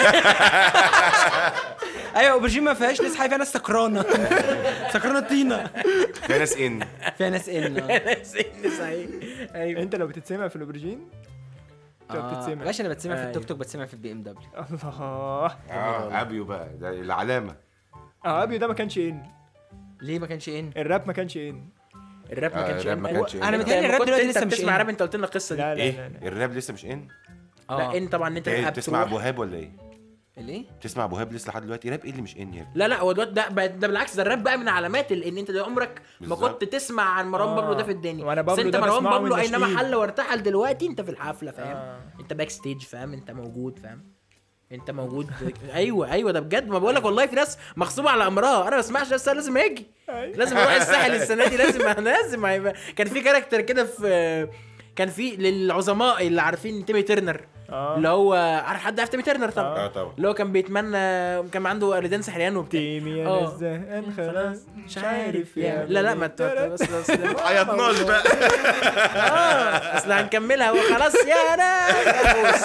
ايوه اوبرجين ما فيهاش ناس حيه فيها ناس سكرانه سكرانه طينه في ناس ان فيها ناس ان آه. صحيح ايوه انت لو بتتسمع في الاوبرجين انت آه. بتتسمع باشا انا بتسمع في أيوة. التوك توك بتسمع في البي ام دبليو الله اه ابيو بقى ده العلامه اه ابيو ده ما كانش ان ليه ما كانش ان الراب ما كانش ان الراب ما آه، كانش الراب ما إن. كانش هو- إن. أنا أنت متهيألي لما الراب كنت دلوقتي انت لسه مش بتسمع إن. راب انت قلت لنا القصه دي لا لا ايه لا, لا. الراب لسه مش ان اه لا ان طبعا انت ايه قاعد بتسمع تروح- ابو وهاب ولا ايه الايه بتسمع ابو وهاب لسه لحد دلوقتي راب ايه اللي مش ان يا ابني لا لا هو دلوقتي ده بقى- ده بالعكس ده الراب بقى من علامات ال- ان انت ده عمرك ما بالظبط. كنت تسمع عن مروان آه. بابلو ده في الدنيا وأنا بس بابلو انت ده مروان بسمعه بابلو من اينما نشيد. حل وارتحل دلوقتي انت في الحفله فاهم آه. انت باك ستيج فاهم انت موجود فاهم انت موجود ايوه ايوه ده بجد ما بقول لك والله في ناس مغصوبه على امرها انا ما بسمعش بس أنا لازم اجي أيوة. لازم اروح الساحل السنه دي لازم لازم هيبقى كان في كاركتر كده في كان في للعظماء اللي عارفين تيمي ترنر اه اللي هو عارف حد عارف تيمي ترنر طبعا اه طبعا اللي هو كان بيتمنى كان عنده والدين سحريان وبتاع تيمي انا آه. الزهقان خلاص مش عارف يا لا لا ما ت- بس بس عيطناش بقى اه اصل هنكملها وخلاص يا ناس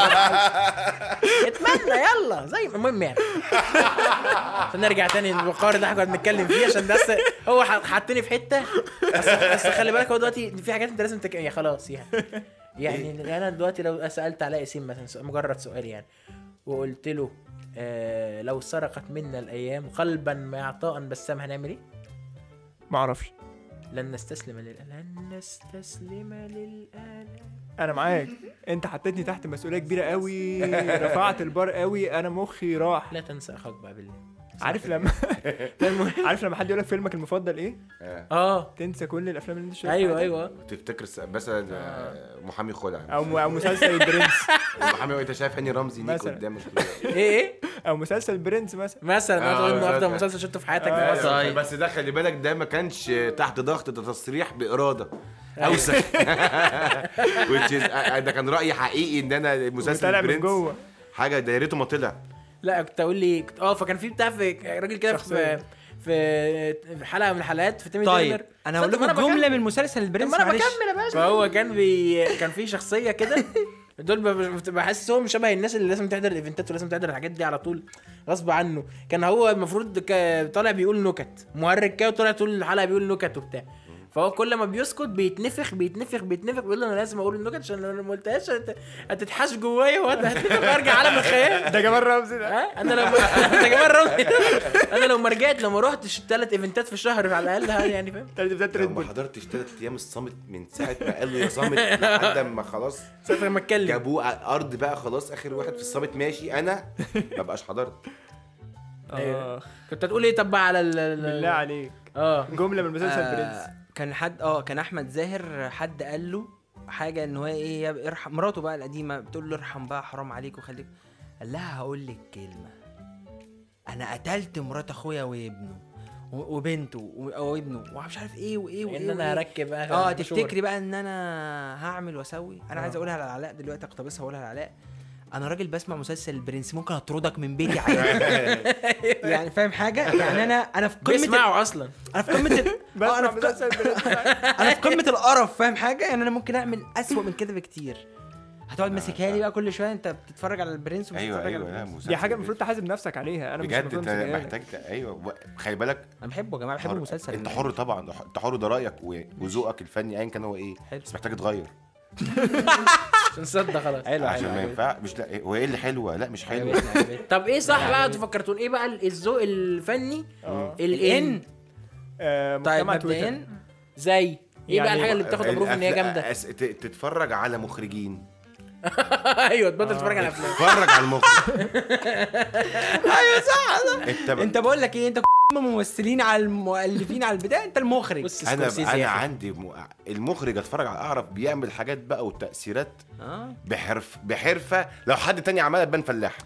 اتمنى يلا زي المهم يعني عشان نرجع تاني للوقار ده احنا كنا بنتكلم فيه عشان بس هو ح- حطني في حته بس, بس خلي بالك هو دلوقتي في حاجات انت لازم تك... يعني خلاص يعني يعني انا دلوقتي لو سالت علاء ياسين مثلا سؤال- مجرد سؤال يعني وقلت له آه لو سرقت منا الايام قلبا ما اعطاء بسام هنعمل ايه؟ ما اعرفش لن نستسلم للآلام لن نستسلم للآلام انا معاك انت حطيتني تحت مسؤوليه كبيره قوي رفعت البار قوي انا مخي راح لا تنسى اخاك بقى بالله عارف لما المهم عارف لما حد يقول لك فيلمك المفضل ايه آه. اه تنسى كل الافلام اللي انت شفتها ايوه ايوه تفتكر س- مثلا آه، محامي خلع او م- او مسلسل البرنس محامي انت شايف هاني رمزي ليك مثلا. قدامك ايه ايه او مسلسل البرنس مثلا مثلا انا آه، تقول انه افضل آه. مسلسل شفته في حياتك آه، في مصر أيوة، بس ده خلي بالك ده ما كانش تحت ضغط ده تصريح باراده اوسخ Which is- آه، ده كان راي حقيقي ان انا مسلسل طالع من البرنس جوه حاجه ده يا ريته ما طلع لا كنت اقول لي كنت- اه فكان في بتاع في راجل كده في شخصية. في في حلقه من الحلقات في تيمي طيب ترنر. انا هقول صدق لكم ما أنا جمله بكمل. من مسلسل طب البرنس ما انا معلش بكمل يا باشا فهو كان بي كان في شخصيه كده دول ب- بحسهم شبه الناس اللي لازم تحضر الايفنتات ولازم تحضر الحاجات دي على طول غصب عنه كان هو المفروض ك- طالع بيقول نكت مهرج كده وطالع طول الحلقه بيقول نكت وبتاع فهو كل ما بيسكت بيتنفخ بيتنفخ بيتنفخ بيقول انا لازم اقول النكت عشان لو انا ما قلتهاش هت- هتتحاش جوايا وهتنفخ وارجع عالم الخيال ده جمال رمزي ده ها انا لو انت كمان رمزي انا لو ما رجعت لو ما رحتش ثلاث ايفنتات في الشهر على الاقل ها يعني فاهم تلات بتاعت لو ريد ما بول حضرتش ثلاث ايام الصامت من ساعه ما قال له يا صامت لحد ما خلاص ساعة ما اتكلم جابوه على الارض بقى خلاص اخر واحد في الصامت ماشي انا ما بقاش حضرت أيوة. آه، كنت هتقول ايه طب بقى على ال ال- بالله عليك اه جمله من مسلسل برنس آه كان حد اه كان احمد زاهر حد قال له حاجه ان هو ايه يا ارحم مراته بقى القديمه بتقول له ارحم بقى حرام عليك وخليك قال لها هقول لك كلمه انا قتلت مرات اخويا وابنه و- وبنته و- وابنه ومش عارف ايه وايه وايه ان انا وإيه. هركب اه تفتكري بقى ان انا هعمل واسوي انا عايز اقولها لعلاء دلوقتي اقتبسها واقولها لعلاء انا راجل بسمع مسلسل البرنس ممكن اطردك من بيتي عادي يعني فاهم حاجه يعني انا انا في قمه ال- بيسمعوا اصلا انا في قمه ال- آه، انا بسمع في ق- مسلسل برنس انا في قمه القرف فاهم حاجه يعني انا ممكن اعمل اسوأ من كده بكتير هتقعد ماسكها لي بقى كل شويه انت بتتفرج على البرنس ومش ايوه بتتفرج ايوه على لا البرنس. مسلسل دي حاجه جدا. المفروض تحاسب نفسك عليها انا مش بجد المفروض انت أمسكها لك. محتاج ت- ايوه و- خلي بالك انا بحبه يا جماعه بحب حر- المسلسل انت حر طبعا انت حر ده رايك و- وذوقك الفني ايا كان هو ايه حلو. بس محتاج تغير عشان صدق خلاص حلو عشان حلو ما حلو. ينفع مش لا هو ايه اللي حلوه لا مش حلوه عجبتني، عجبتني. طب ايه صح بقى انتوا فكرتون ايه بقى الذوق الفني اه الان آه، طيب مجتمع تويتر مبدئيا زي ايه بقى يعني الحاجه اللي بتاخد ابروف ان هي الأفلا- جامده أس- ت- تتفرج على مخرجين ايوه تبطل تتفرج على افلام تتفرج على المخرج ايوه صح صح. انت ب... انت بقول لك ايه انت ممثلين على المؤلفين على البتاع انت المخرج بص انا سكورسيزي انا يا أخي. عندي م... المخرج اتفرج على اعرف بيعمل حاجات بقى والتاثيرات اه بحرف بحرفه لو حد تاني عملها تبان فلاح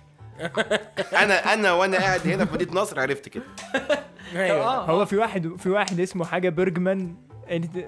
انا انا وانا قاعد هنا في مدينه نصر عرفت كده ايوه اه هو في واحد في واحد اسمه حاجه برجمان انت-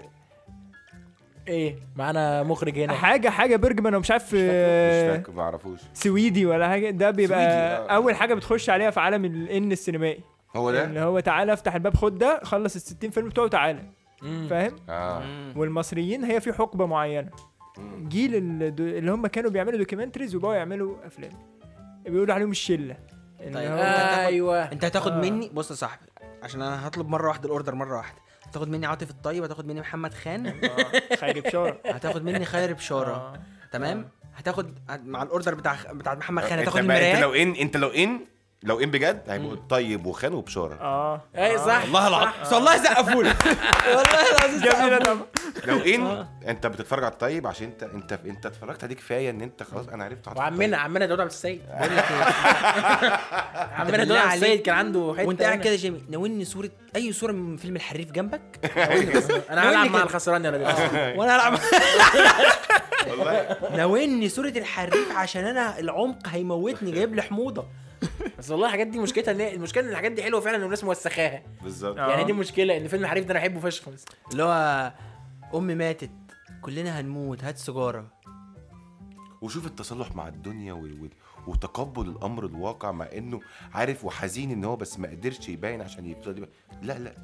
ايه معانا مخرج هنا حاجه حاجه برجمان ومش عارف مش آه، فاكر ما اعرفوش سويدي ولا حاجه ده بيبقى سويدي، آه. اول حاجه بتخش عليها في عالم الان السينمائي هو اللي ده هو تعالى افتح الباب خد ده خلص ال 60 فيلم بتوعه تعالى مم. فاهم اه والمصريين هي في حقبه معينه جيل الدو- اللي هم كانوا بيعملوا دوكيومنتريز وبقوا يعملوا افلام بيقولوا عليهم الشله اللي طيب. هو آه. ايوه انت هتاخد آه. مني بص يا صاحبي عشان انا هطلب مره واحده الاوردر مره واحده هتاخد مني عاطف الطيب هتاخد مني محمد خان آه، خيري بشاره هتاخد مني خير بشاره آه. تمام هتاخد مع الاوردر بتاع بتاع محمد خان انت هتاخد بقى- انت المرايات لو ان انت لو ان لو ان بجد هيبقوا طيب وخان وبشاره اه اي صح والله العظيم بس والله زقفوا لي والله العظيم جميله زقفوا طبعا لو ان انت بتتفرج على الطيب عشان انت انت انت اتفرجت عليه كفايه ان انت خلاص انا عرفت عاطف وعمنا عمنا داود عبد السيد بقول لك ايه عمنا بالله داود عبد عليك. السيد كان عنده حته وانت قاعد هنا. كده يا جيمي ناولني صوره اي صوره من فيلم الحريف جنبك انا هلعب مع الخسران يا راجل وانا العب والله ناولني صوره الحريف عشان انا العمق هيموتني جايب لي حموضه بس والله الحاجات دي مشكلتها ان هي- المشكله ان الحاجات دي حلوه فعلا والناس موسخاها بالظبط آه. يعني دي مشكله ان فيلم الحريف ده انا بحبه فشخ بس اللي هو امي ماتت كلنا هنموت هات سيجاره وشوف التصالح مع الدنيا وال... وال... وتقبل الامر الواقع مع انه عارف وحزين ان هو بس ما قدرش يبين عشان يفضل يبقى لا لا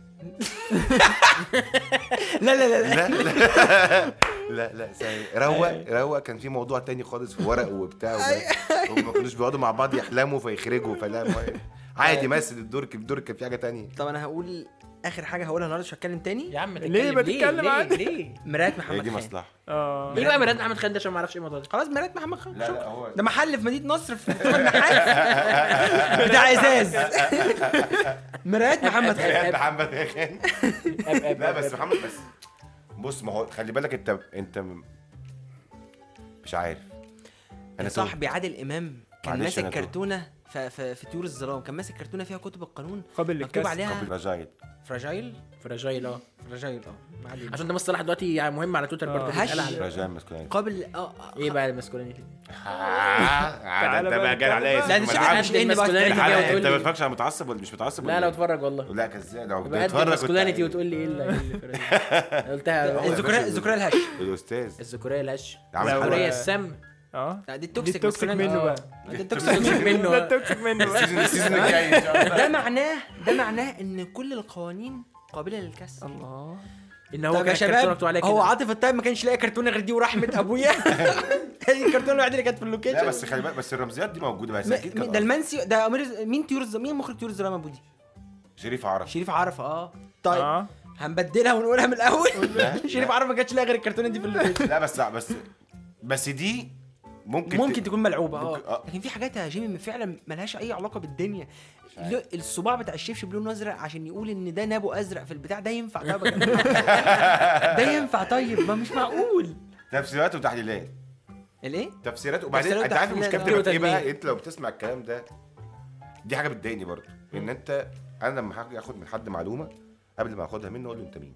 لا لا لا, لا. لا لا لا لا ثانية. روق روق كان في موضوع تاني خالص في ورق وبتاع وما- وما كانوش بيقعدوا مع بعض يحلموا فيخرجوا فلا ما- عادي مثل الدور كان الدور كان في حاجه تانية طب انا هقول اخر حاجه هقولها النهارده مش هتكلم تاني يا عم ليه ما تتكلم ليه عادي؟ ليه مرايات هي محمد دي خان مصلحه اه ايه بقى مراد محمد خان ده عشان ما اعرفش ايه الموضوع ده خلاص مرايات محمد خان لا شوف. لا هو ده محل في مدينه نصر في في النحاس بتاع ازاز مرايات محمد خان بجد محمد خان أب- أب- لا أب- بس أب. محمد بس بص ما هو خلي بالك انت انت م- مش عارف يا تهت. صاحبي عادل امام كان معلش ماسك أنا تهت. كرتونه ف- ف- في طيور الظلام كان ماسك كرتونه فيها كتب القانون قابل مكتوب للكسر عليها قبل رجايل فراجايل فراجايل اه فراجايل اه ما علينا. عشان ده مصطلح دلوقتي يعني مهم على تويتر برضه آه. بيتقال هش. عليه. رجايل مسكين قابل اه آه، ايه بقى الماسكولينيتي تعالى انت بقى بقى جاي عليا نتكلم اسم لا الملعب. دي شكلها مش ان بقى الماسكولينيتي تاني. جاي الحلقة وتقول انت ما لي بتتفرجش على متعصب ولا مش متعصب لا ولا لا إيه؟ اتفرج والله لا كذاب لو يبقى قد بتتفرج كنت الماسكولينيتي عايز- وتقول لي ايه اللي إيه اللي فرق. قلتها هو يا الذكريات باشا الذكريات الهش الاستاذ الذكوريه الهش عامل لا، حلقة. الذكوريه هو- السم اه لا دي دي التوكسيك التوكسيك بس منه أنا- بقى دي التوكسيك توكسيك منه ده آه. التوكسيك منه بقى السيزون السيزون الجاي ان شاء الله ده معناه ده معناه ان كل القوانين قابله للكسر الله ان هو طب يا كان الكرتونه شباب مكتوب عليها هو كده عاطف الطيب ما كانش لاقي كرتونه غير دي ورحمه ابويا هي الكرتونه الوحيده اللي كانت في اللوكيشن لا بس خلي بالك بس الرمزيات دي موجوده بس اكيد م- كان ده قصد. المنسي ده امير مين طيور الظلام مين مخرج طيور الظلام ابو دي شريف عرف شريف عرفه اه طيب اه هنبدلها ونقولها من الاول لا. شريف عرب ما كانش لاقي غير الكرتونه دي في الفيديو لا بس بس بس دي ممكن ممكن ت- تكون ملعوبه ممكن- اه آه. لكن في حاجات يا جيمي فعلا ملهاش اي علاقه بالدنيا لو- الصباع بتاع الشبشب لونه ازرق عشان يقول ان ده نابو ازرق في البتاع ده ينفع طيب يا جماعة؟ ده ينفع طيب ما مش معقول تفسيرات وتحليلات ايه تفسيرات وبعدين تفسيرات انت عارف وتحليلات، المشكله آه. بتبقى في ايه وتنمية. بقى انت لو بتسمع الكلام ده دي حاجه بتضايقني برضه ان انت انا لما هاجي اخد من حد معلومه قبل ما اخدها منه اقول له انت مين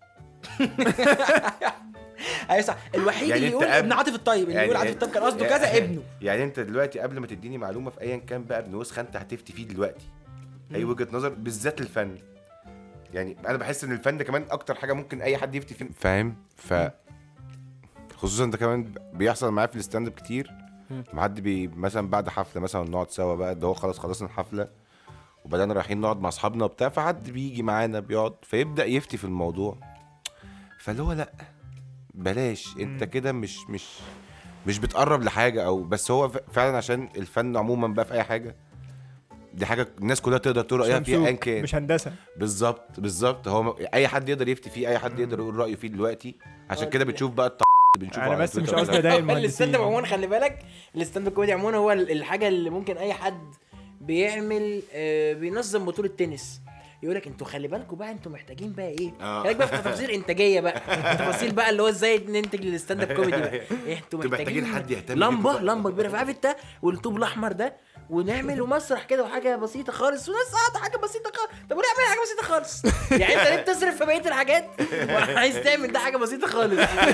ايوه صح الوحيد يعني اللي أنت يقول قبل- ابن عاطف الطيب اللي يقول عاطف الطيب كان قصده كذا ابنه يعني انت دلوقتي قبل ما تديني معلومه في ايا كان بقى ابن وسخه انت هتفتي فيه دلوقتي اي وجهه نظر بالذات الفن يعني انا بحس ان الفن ده كمان اكتر حاجه ممكن اي حد يفتي فيه فاهم ف خصوصا ده كمان بيحصل معايا في الستاند اب كتير ما حد بي مثلا بعد حفله مثلا نقعد سوا بقى ده هو خلاص خلصنا الحفله وبدانا رايحين نقعد مع اصحابنا وبتاع فحد بيجي معانا بيقعد فيبدا يفتي في الموضوع فاللي هو لا بلاش انت كده مش مش مش بتقرب لحاجه او بس هو ف- فعلا عشان الفن عموما بقى في اي حاجه دي حاجه الناس كلها تقدر تقول رايها فيها ايا شمسوك، كان مش هندسه بالظبط بالظبط هو م- اي حد يقدر يفتي فيه اي حد يقدر يقول رايه فيه دلوقتي عشان كده بتشوف بقى الط اللي بنشوفه انا على بس مش تويتر قصدي ده. اضايق الستاند المهندسين اب عموما خلي بالك الستاند اب كوميدي عموما هو ال- الحاجه اللي ممكن اي حد بيعمل آه، بينظم بطوله تنس يقول لك انتوا خلي بالكم بقى انتوا محتاجين بقى ايه آه. خليك بقى في تفاصيل انتاجيه بقى تفاصيل بقى اللي هو ازاي ننتج للستاند اب كوميدي بقى إيه انتوا انتوا محتاجين محتاجين حد يهتم لمبه بيكم. لمبه كبيره عارف انت والطوب الاحمر ده ونعمل مسرح كده وحاجه بسيطه خالص وناس قاعده حاجه بسيطه خالص طب وليه اعمل حاجه بسيطه خالص يعني انت ليه بتصرف في بقيه الحاجات وعايز تعمل ده حاجه بسيطه خالص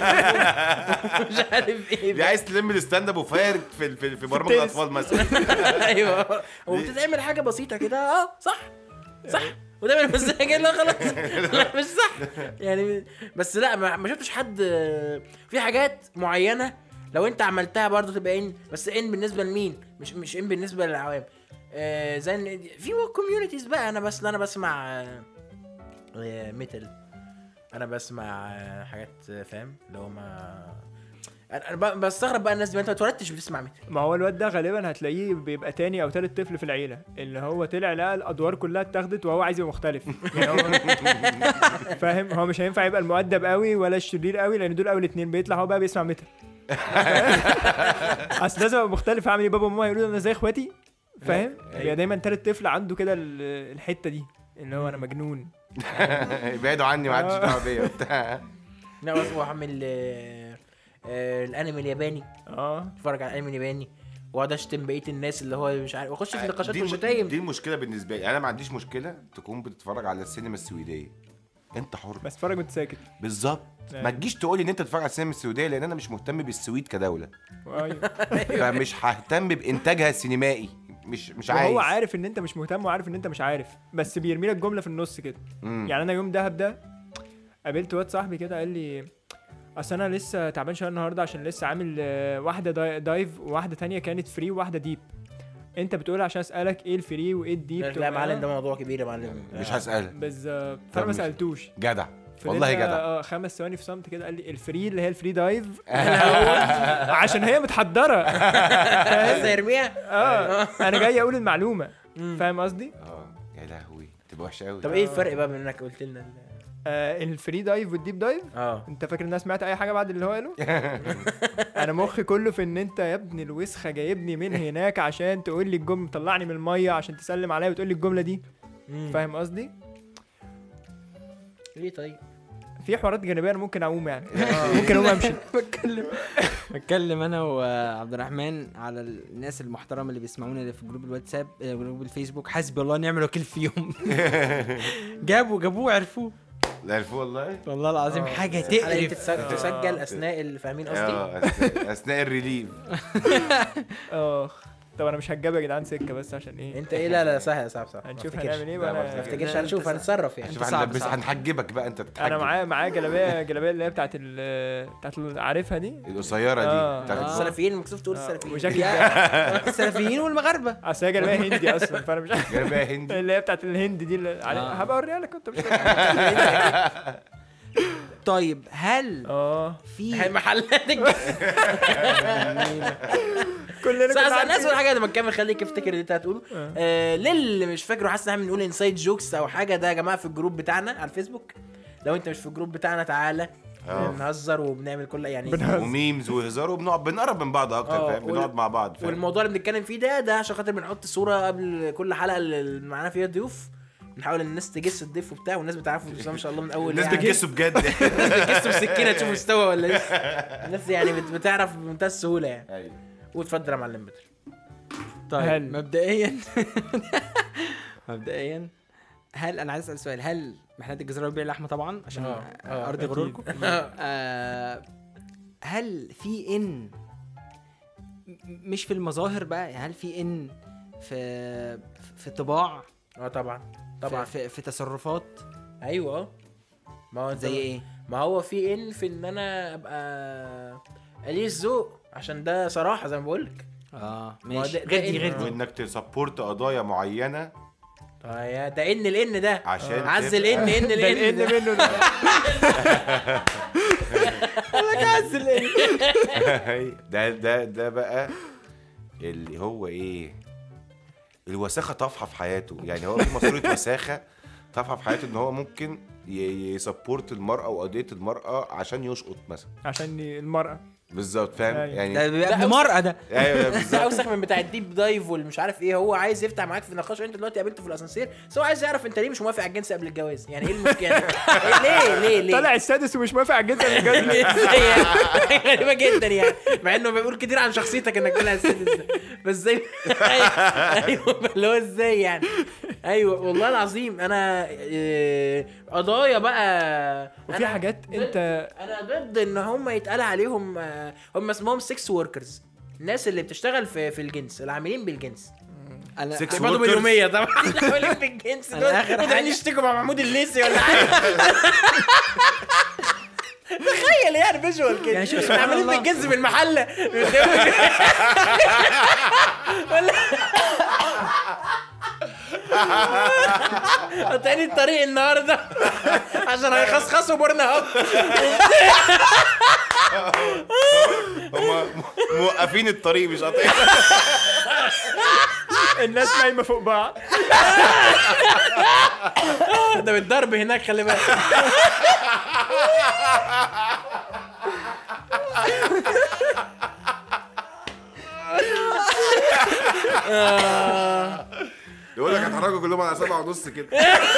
مش عارف ايه دي بقى. عايز تلم الستاند اب وفارق في في, في برامج التنس. الاطفال مثلا ايوه وبتتعمل حاجه بسيطه كده اه صح صح وتعمل بس كده لا خلاص لا مش صح يعني بس لا ما ما شفتش حد في حاجات معينه لو انت عملتها برضه تبقى ان بس ان بالنسبه لمين مش مش ان بالنسبه للعوام آه زي ان في كوميونيتيز بقى انا بس انا بسمع آه، آه، ميتال انا بسمع آه، حاجات آه، فاهم اللي هو ما انا أنا ب- بستغرب بقى الناس دي ما انت ما اتولدتش بتسمع ميتال ما هو الواد ده غالبا هتلاقيه بيبقى تاني او تالت طفل في العيله اللي هو طلع لقى الادوار كلها اتاخدت وهو عايز يبقى مختلف يعني هو فاهم هو مش هينفع يبقى المؤدب قوي ولا الشرير قوي لان دول اول اتنين بيطلع هو بقى بيسمع ميتال اصل لازم ابقى مختلف اعمل ايه بابا وماما يقولوا لي انا زي اخواتي فاهم يعني دايما تالت طفل عنده كده ال- الحته دي اللي هو انا مجنون ابعدوا عني ما حدش دعوه بيا وبتاع لا بس هو عامل آه، آه، الانمي الياباني اه اتفرج على الانمي الياباني واقعد اشتم بقيه الناس اللي هو مش عارف واخش في نقاشات دي الم- وشتايم دي المشكله بالنسبه لي انا ما عنديش مشكله تكون بتتفرج على السينما السويديه انت حر بس اتفرج وانت ساكت بالظبط ما تجيش تقول لي ان انت تتفرج على السينما السويديه لان انا مش مهتم بالسويد كدوله ايوه فمش ههتم بانتاجها السينمائي مش مش عايز وهو عارف ان انت مش مهتم وعارف ان انت مش عارف بس بيرمي لك جمله في النص كده مم. يعني انا يوم دهب ده قابلت واد صاحبي كده قال لي اصل انا لسه تعبان شويه النهارده عشان لسه عامل آه، واحده داي- دايف وواحده تانية كانت فري وواحده ديب انت بتقول عشان اسالك ايه الفري وايه الديب لا تقول يا معلم ده آه، موضوع كبير يا معلم مش هسالك بالظبط طب فانا ما مش- سالتوش جدع والله فضلنا، جدع اه خمس ثواني في صمت كده قال لي الفري اللي هي الفري دايف عشان هي متحضره لسه يرميها اه انا جاي اقول المعلومه فاهم قصدي اه يا لهوي تبقى وحشه قوي طب ايه الفرق بقى بين انك قلت لنا ال- آه الفري دايف والديب دايف اه انت فاكر ان انا سمعت اي حاجه بعد اللي هو قاله انا مخي كله في ان انت يا ابن الوسخه جايبني من هناك عشان تقول لي الجمله طلعني من الميه عشان تسلم عليا وتقول لي الجمله دي فاهم قصدي ليه طيب في حوارات جانبيه انا ممكن اعوم يعني ممكن اقوم امشي بتكلم بتكلم انا وعبد الرحمن على الناس المحترمه اللي بيسمعونا اللي في جروب الواتساب آه، جروب الفيسبوك حسبي الله ونعم الوكيل فيهم جابوا جابوه عرفوه لا عرفوه والله والله العظيم حاجه الحلقه دي تقرف تتسجل, تسجل اثناء اللي فاهمين قصدي اه اثناء اثناء الريليف اخ طب انا مش هتجاب يا جدعان سكه بس عشان ايه انت ايه لا لا سهل صعب صعب هنشوف ما افتكرش. هنعمل ايه لا، ما بقى ما أنا- افتكرش لا، هنشوف انت هنتصرف يعني شوف صعب، هنلبس صعب. هنحجبك بقى انت تتحجب انا معايا معايا جلابيه جلابيه اللي هي بتاعت ال بتاعت ال- عارفها دي القصيره دي آه. بتاعت آه. البوك. السلفيين مكسوف تقول آه، السلفيين وجاكيت السلفيين والمغاربه اصل هي جلابيه هندي اصلا فانا مش عارف جلابيه هندي اللي هي بتاعت الهند دي اللي علي... آه. هبقى اوريها لك كنت مش عارف. طيب هل اه في محلات كلنا كنا الناس عارفين. اول حاجه لما تكمل خليك افتكر اللي انت هتقوله آه للي مش فاكره حاسس ان احنا بنقول انسايد جوكس او حاجه ده يا جماعه في الجروب بتاعنا على الفيسبوك لو انت مش في الجروب بتاعنا تعالى اه. بنهزر وبنعمل كل يعني بنهزر. وميمز وهزار وبنقعد بنقرب من بعض اكتر اه، فاهم وال- بنقعد مع بعض فاهم والموضوع اللي بنتكلم فيه ده ده عشان خاطر بنحط صوره قبل كل حلقه اللي معانا فيها ضيوف بنحاول ان الناس تجس الضيف وبتاع والناس بتعرفه بسم الله ما شاء الله من اول الناس يعني. بتجسوا بجد الناس بتجسوا بسكينه تشوف استوى ولا لسه الناس يعني بت- بتعرف بمنتهى السهوله يعني ايوه واتفضل يا معلم بدر طيب هل- مبدئيا مبدئيا هل انا عايز اسال سؤال هل محلات الجزيره بتبيع لحمه طبعا عشان اه، اه، ارضي أكيد. غروركم آه، هل في ان م- مش في المظاهر بقى هل في ان في في طباع اه طبعا طبعا طبعا في, في تصرفات ايوه اه ما هو انت- زي ايه ما هو في ان في ان انا ابقى قليل الذوق عشان ده صراحه زي ما بقول لك اه ما هو ماشي ده- غير ده دي إن- غير دي وانك تسبورت قضايا معينه طيب ده ان الان ده عشان عزل تبقى- ان ان ده الان الان ده. منه ده ده ده ده بقى اللي هو ايه الوساخه طافحه في حياته يعني هو في ماسوره وساخه طافحه في حياته ان هو ممكن ي- يسبورت المراه وقضيه المراه عشان يشقط مثلا عشان المرأة بالظبط فاهم أيوة. يعني ده بيبقى لا، ابن مرأة ده ايوه ده بالظبط اوسخ من بتاع الديب دايف والمش عارف ايه هو عايز يفتح معاك في نقاش انت دلوقتي قابلته في الاسانسير بس هو عايز يعرف انت ليه مش موافق على الجنس قبل الجواز يعني ايه المشكله إيه ليه ليه ليه طلع السادس ومش موافق على الجنس اللي جاي ازاي يعني غريبه جدا يعني مع انه بيقول كتير عن شخصيتك انك طلع السادس ده بس ازاي ايوه اللي هو ازاي يعني ايوه والله العظيم انا إيه، قضايا بقى وفي أنا حاجات ضد- انت انا ضد ان هم يتقال عليهم آه، هم اسمهم سكس وركرز الناس اللي بتشتغل في في الجنس العاملين بالجنس انا Sex بيقبضوا workers. باليوميه طبعا العاملين بالجنس أنا دول آخر دول حاجة- يشتكوا مع محمود الليثي ولا حاجه تخيل يعني فيجوال كده يعني شوف سبحان عاملين الله. بالجنس في المحله ولا قاطعين الطريق النهارده عشان هيخصخصوا بورنا اهو هم موقفين الطريق مش قاطعين الناس نايمة فوق بعض ده بالضرب هناك خلي بالك يقول لك هتحركوا كلهم على سبعة ونص كده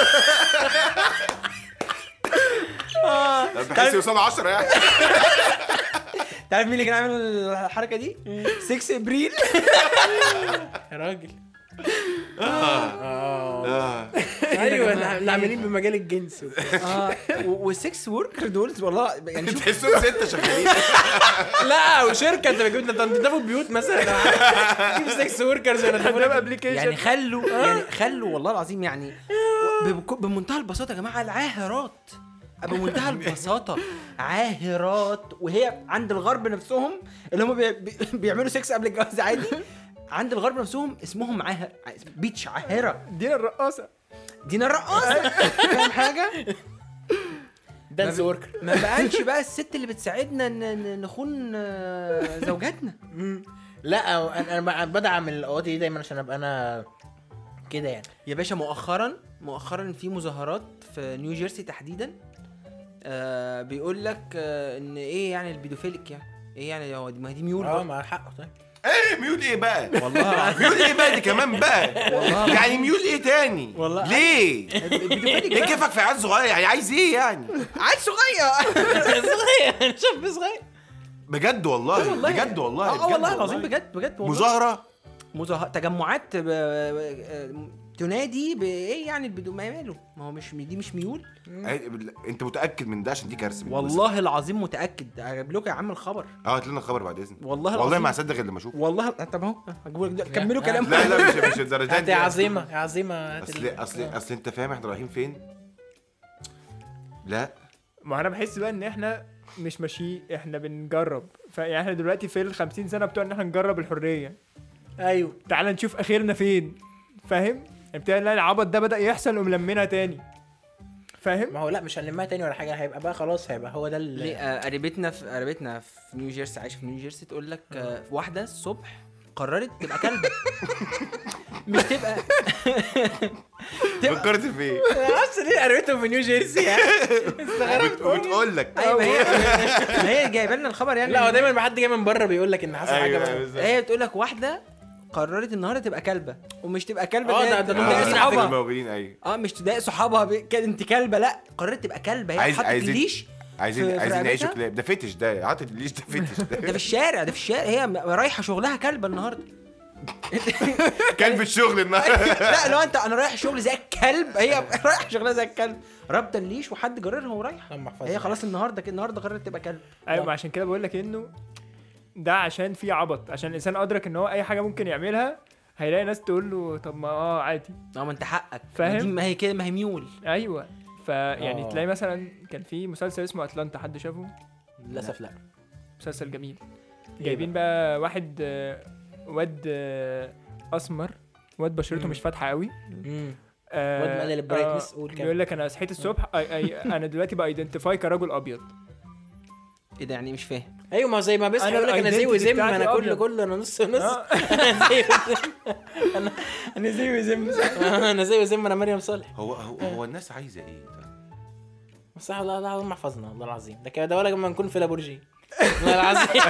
بحيث يوصلوا 10 يعني تعرف مين اللي كان عامل الحركه دي 6 ابريل يا راجل آه. ايوه اللي عاملين بمجال الجنس اه و6 وركر دول والله يعني شوف تحسهم ستة شغالين لا وشركه انت بتجيب انت بتضيفوا بيوت مثلا تجيب سكس وركرز قدام ولا ابلكيشن يعني خلوا يعني خلوا والله العظيم يعني بك- بمنتهى البساطه يا جماعه العاهرات بمنتهى البساطه عاهرات وهي عند الغرب نفسهم اللي هم بي بي بيعملوا سكس قبل الجواز عادي عند الغرب نفسهم اسمهم عاهر بيتش عاهره دينا الرقاصة دينا الرقاصه فاهم حاجه دانس وركر ما بقالش بقى الست اللي بتساعدنا ن- ن- نخون آه، زوجاتنا لا انا انا بدعم الاوقات دي دايما عشان ابقى انا كده يعني يا باشا مؤخرا مؤخرا في مظاهرات في نيو جيرسي تحديدا آه بيقول لك آه ان ايه يعني البيدوفيليك يعني ايه يعني هو دي ما هي دي ميول اه برضه. مع حقه طيب ايه ميول ايه بقى والله العظيم ميول ايه بقى دي كمان بقى والله يعني ميول ايه تاني والله. ليه البيدوفيليك ليه ده كيفك في عيال صغير يعني عايز ايه يعني عيل صغير صغير شاب صغير بجد والله بجد والله اه بجد والله العظيم بجد بجد والله مظاهرة مظاهر تجمعات ب... آه، تنادي بايه يعني البدو ما ماله ما هو مش دي مش ميول انت متأكد من ده عشان دي كارثة بالنسبة لي. والله العظيم متاكد اجيب لكم يا عم الخبر اه هات لنا الخبر بعد اذنك والله والله العظيم. ما هصدق غير لما اشوف والله طب اهو هجيبه لك دلوقتي. كملوا كلام لا لا مش مش الدرجات هات دي يا عظيمه يا عظيمه هات اصل ال- اصل اصل انت فاهم احنا رايحين فين لا ما انا بحس بقى ان احنا مش ماشيين احنا بنجرب فيعني احنا دلوقتي في ال 50 سنه بتوع ان احنا نجرب الحريه ايوه تعال نشوف اخرنا فين فاهم ابتدى نلاقي العبط ده بدا يحصل وملمنا تاني فاهم ما هو لا مش هنلمها تاني ولا حاجه هيبقى بقى خلاص هيبقى هو ده ليه ال- آه، قريبتنا في قريبتنا في نيو جيرسي عايشه في نيو جيرسي تقول لك آه، واحده الصبح قررت تبقى كلبه مش تبقى فكرت في ايه؟ معرفش ليه قريته في نيو جيرسي يعني بت- بتقول لك ايوه هي ما هي جايبه لنا الخبر يعني لا هو دايما ما حد جاي من بره بيقول لك ان حصل حاجه ايوه بقى. بالظبط. هي بتقول لك واحده قررت النهارده تبقى كلبه ومش تبقى كلبه اه، إن هي ده- ده تضايق موجودين على صحابها. موجودين ايوه اه مش تضايق صحابها ب... كده انت كلبه لا قررت تبقى كلبه هي عايز- حطت عايزين- ليش في- عايزين في عايزين يعيشوا رقبتها؟ كلاب ده فتش ده عاطل ليش ده فتش ده في ده الشارع ده في الشارع هي م- رايحه شغلها كلبه النهارده كلب الشغل النهارده لا لو انت انا رايح شغل زي الكلب هي رايحه شغلها زي الكلب رابطه الليش وحد جررها ورايحه اللهم احفظنا. هي خلاص النهارده كده النهارده قررت تبقى كلب ايوه ما عشان كده بقول لك انه ده عشان في عبط عشان الانسان ادرك ان هو اي حاجه ممكن يعملها هيلاقي ناس تقول له طب ما اه عادي اه ما انت حقك فاهم؟ دي ما هي كده ما هي ميول ايوه فيعني آه. تلاقي مثلا كان في مسلسل اسمه اتلانتا حد شافه للاسف لا مسلسل جميل إيه جايبين بقى واحد آه، واد آه، اسمر واد بشرته مم. مش فاتحه قوي آه، واد مقلل البرايتنس، آه، قول كمل. بيقول لك انا صحيت الصبح أي أي انا دلوقتي بايدنتيفاي كرجل ابيض ايه ده يعني مش فاهم ايوه ما هو زي ما بيصحى أنا يقول لك انا زي الidentity وزم بتاعتي انا كله أبيض. كله انا نص نص آه. انا زي وزم انا انا زي وزم انا زي وزم انا مريم صالح هو هو هو الناس عايزه ايه طيب؟ بس الله الله اللهم احفظنا والله العظيم ده كده ده ولا لما نكون في لابورجي والله العظيم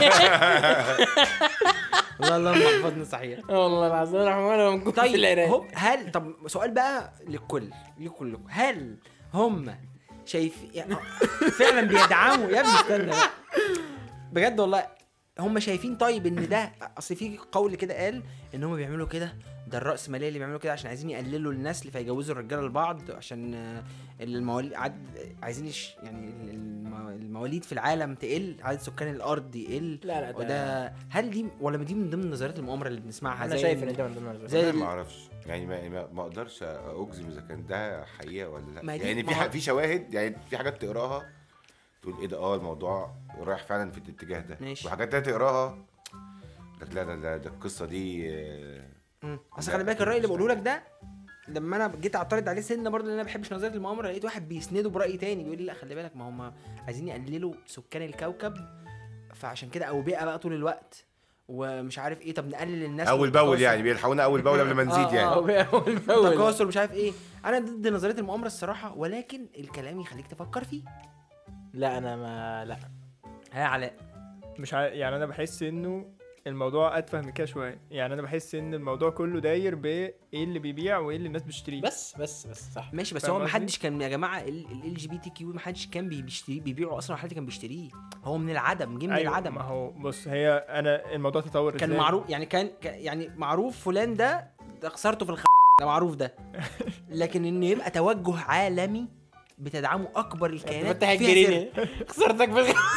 والله اللهم احفظنا صحيح والله العظيم الرحمن لما نكون في طيب العراق هم هل طب سؤال بقى للكل لكلكم هل هم شايف يعني فعلا بيدعموا يا ابني استنى بقى بجد والله هم شايفين طيب ان ده اصل في قول كده قال ان هم بيعملوا كده ده الرأسمالية اللي بيعملوا كده عشان عايزين يقللوا النسل فيجوزوا الرجاله لبعض عشان آه، المواليد عد... عايزين يش... يعني الم- المواليد في العالم تقل عدد سكان الارض يقل لا لا ده وده هل دي ولا دي من ضمن نظريات المؤامره اللي بنسمعها انا زي شايف ال- ان ده من ضمن الأسباب. زي انا ال- ما اعرفش يعني ما ما- ما اقدرش اجزم اذا كان ده حقيقه ولا ما لا دي- يعني ما في ح- هو- في شواهد يعني في حاجات تقراها تقول ايه ده اه الموضوع رايح فعلا في الاتجاه ده ماشي. وحاجات تانية تقراها لك لا لا لا ده القصه دي آه، مم. اصل لا، خلي بالك أكيد الراي اللي مش بقوله لك ده لما انا جيت اعترض عليه سنه برضه لان انا ما بحبش نظريه المؤامره لقيت واحد بيسنده براي تاني بيقول لي لا خلي بالك ما هم عايزين يقللوا سكان الكوكب فعشان كده اوبئه بقى طول الوقت ومش عارف ايه طب نقلل الناس اول باول يعني بيلحقونا اول باول قبل ما نزيد آه، يعني أول بأول بأول. تكاثر مش عارف ايه انا ضد نظريه المؤامره الصراحه ولكن الكلام يخليك تفكر فيه لا انا ما لا ها علاء مش عارف يعني انا بحس انه الموضوع اتفه من كده شويه يعني انا بحس ان الموضوع كله داير بايه اللي بيبيع وايه اللي الناس بتشتريه بس بس بس صح ماشي بس فاهم هو ما قصدي؟ حدش كان يا جماعه ال جي بي تي كيو ما حدش كان بي- بيشتريه بيبيعه اصلا حد كان بيشتريه هو من العدم جه من أيوة العدم ما هو بص هي انا الموضوع تطور كان إزاي؟ معروف يعني كان كان- يعني معروف فلان ده ده خسرته في الخ ده معروف ده لكن ان يبقى توجه عالمي بتدعمه اكبر الكيانات فتح فيها الجريني خسرتك في الغ-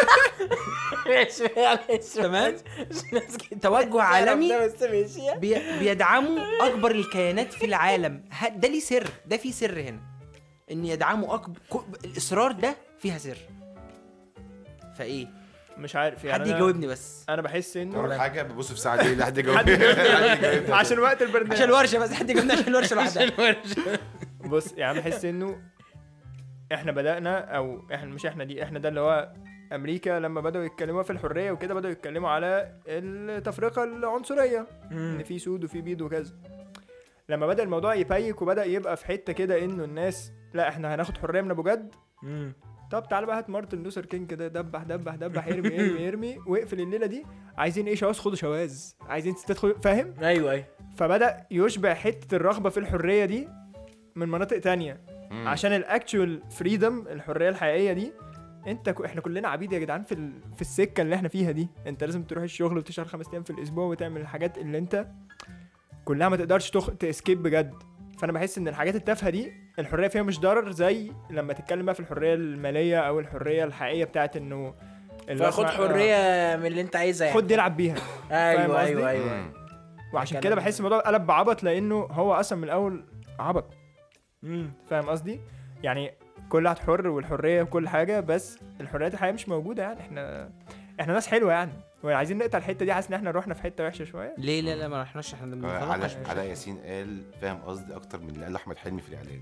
ماشي معلش تمام. مش ناس كده توجه عالمي تعرف ده بس ماشي بي بيدعموا اكبر الكيانات في العالم ه- ده ليه سر ده في سر هنا ان يدعموا اكبر ك- الاصرار ده فيها سر فايه مش عارف يعني حد أنا- يجاوبني بس انا بحس اول انه حاجه ببص في ساعه دي لحد يجاوب حد يجاوبني. عشان وقت البرنامج عشان الورشه بس حد يجاوبني عشان الورشه لوحدها بص يعني بحس انه احنا بدأنا او احنا مش احنا دي احنا ده اللي هو امريكا لما بدأوا يتكلموا في الحرية وكده بدأوا يتكلموا على التفرقة العنصرية ان في سود وفي بيض وكذا لما بدأ الموضوع يبيك وبدأ يبقى في حتة كده انه الناس لا احنا هناخد حرية من ابو جد طب تعالى بقى هات مارتن لوثر كينج كده دبح دبح دبح يرمي يرمي يرمي واقفل الليلة دي عايزين ايه شواذ خدوا شواذ عايزين تدخل فاهم ايوه ايوه فبدأ يشبع حتة الرغبة في الحرية دي من مناطق تانية مم. عشان الاكتشوال فريدم الحريه الحقيقيه دي انت ك... احنا كلنا عبيد يا جدعان في ال... في السكه اللي احنا فيها دي انت لازم تروح الشغل وتشتغل خمس ايام في الاسبوع وتعمل الحاجات اللي انت كلها ما تقدرش تخ... تسكيب بجد فانا بحس ان الحاجات التافهه دي الحريه فيها مش ضرر زي لما تتكلم بقى في الحريه الماليه او الحريه الحقيقيه بتاعت انه اللي هو فخد اسمها- حريه من اللي انت عايزها يعني خد يلعب بيها فاهم ايوه قصدي؟ ايوه ايوه مم. وعشان كلام- كده بحس الموضوع قلب بعبط لانه هو اصلا من الاول عبط فاهم قصدي يعني كل واحد حر والحريه وكل حاجه بس الحريات الحقيقيه مش موجوده يعني احنا احنا ناس حلوه يعني وعايزين نقطع الحته دي حاسس ان احنا رحنا في حته وحشه شويه ليه لا لا ما رحناش احنا آه، على بنتناقش. علاء ياسين قال فاهم قصدي اكتر من اللي قال احمد حلمي في الاعلان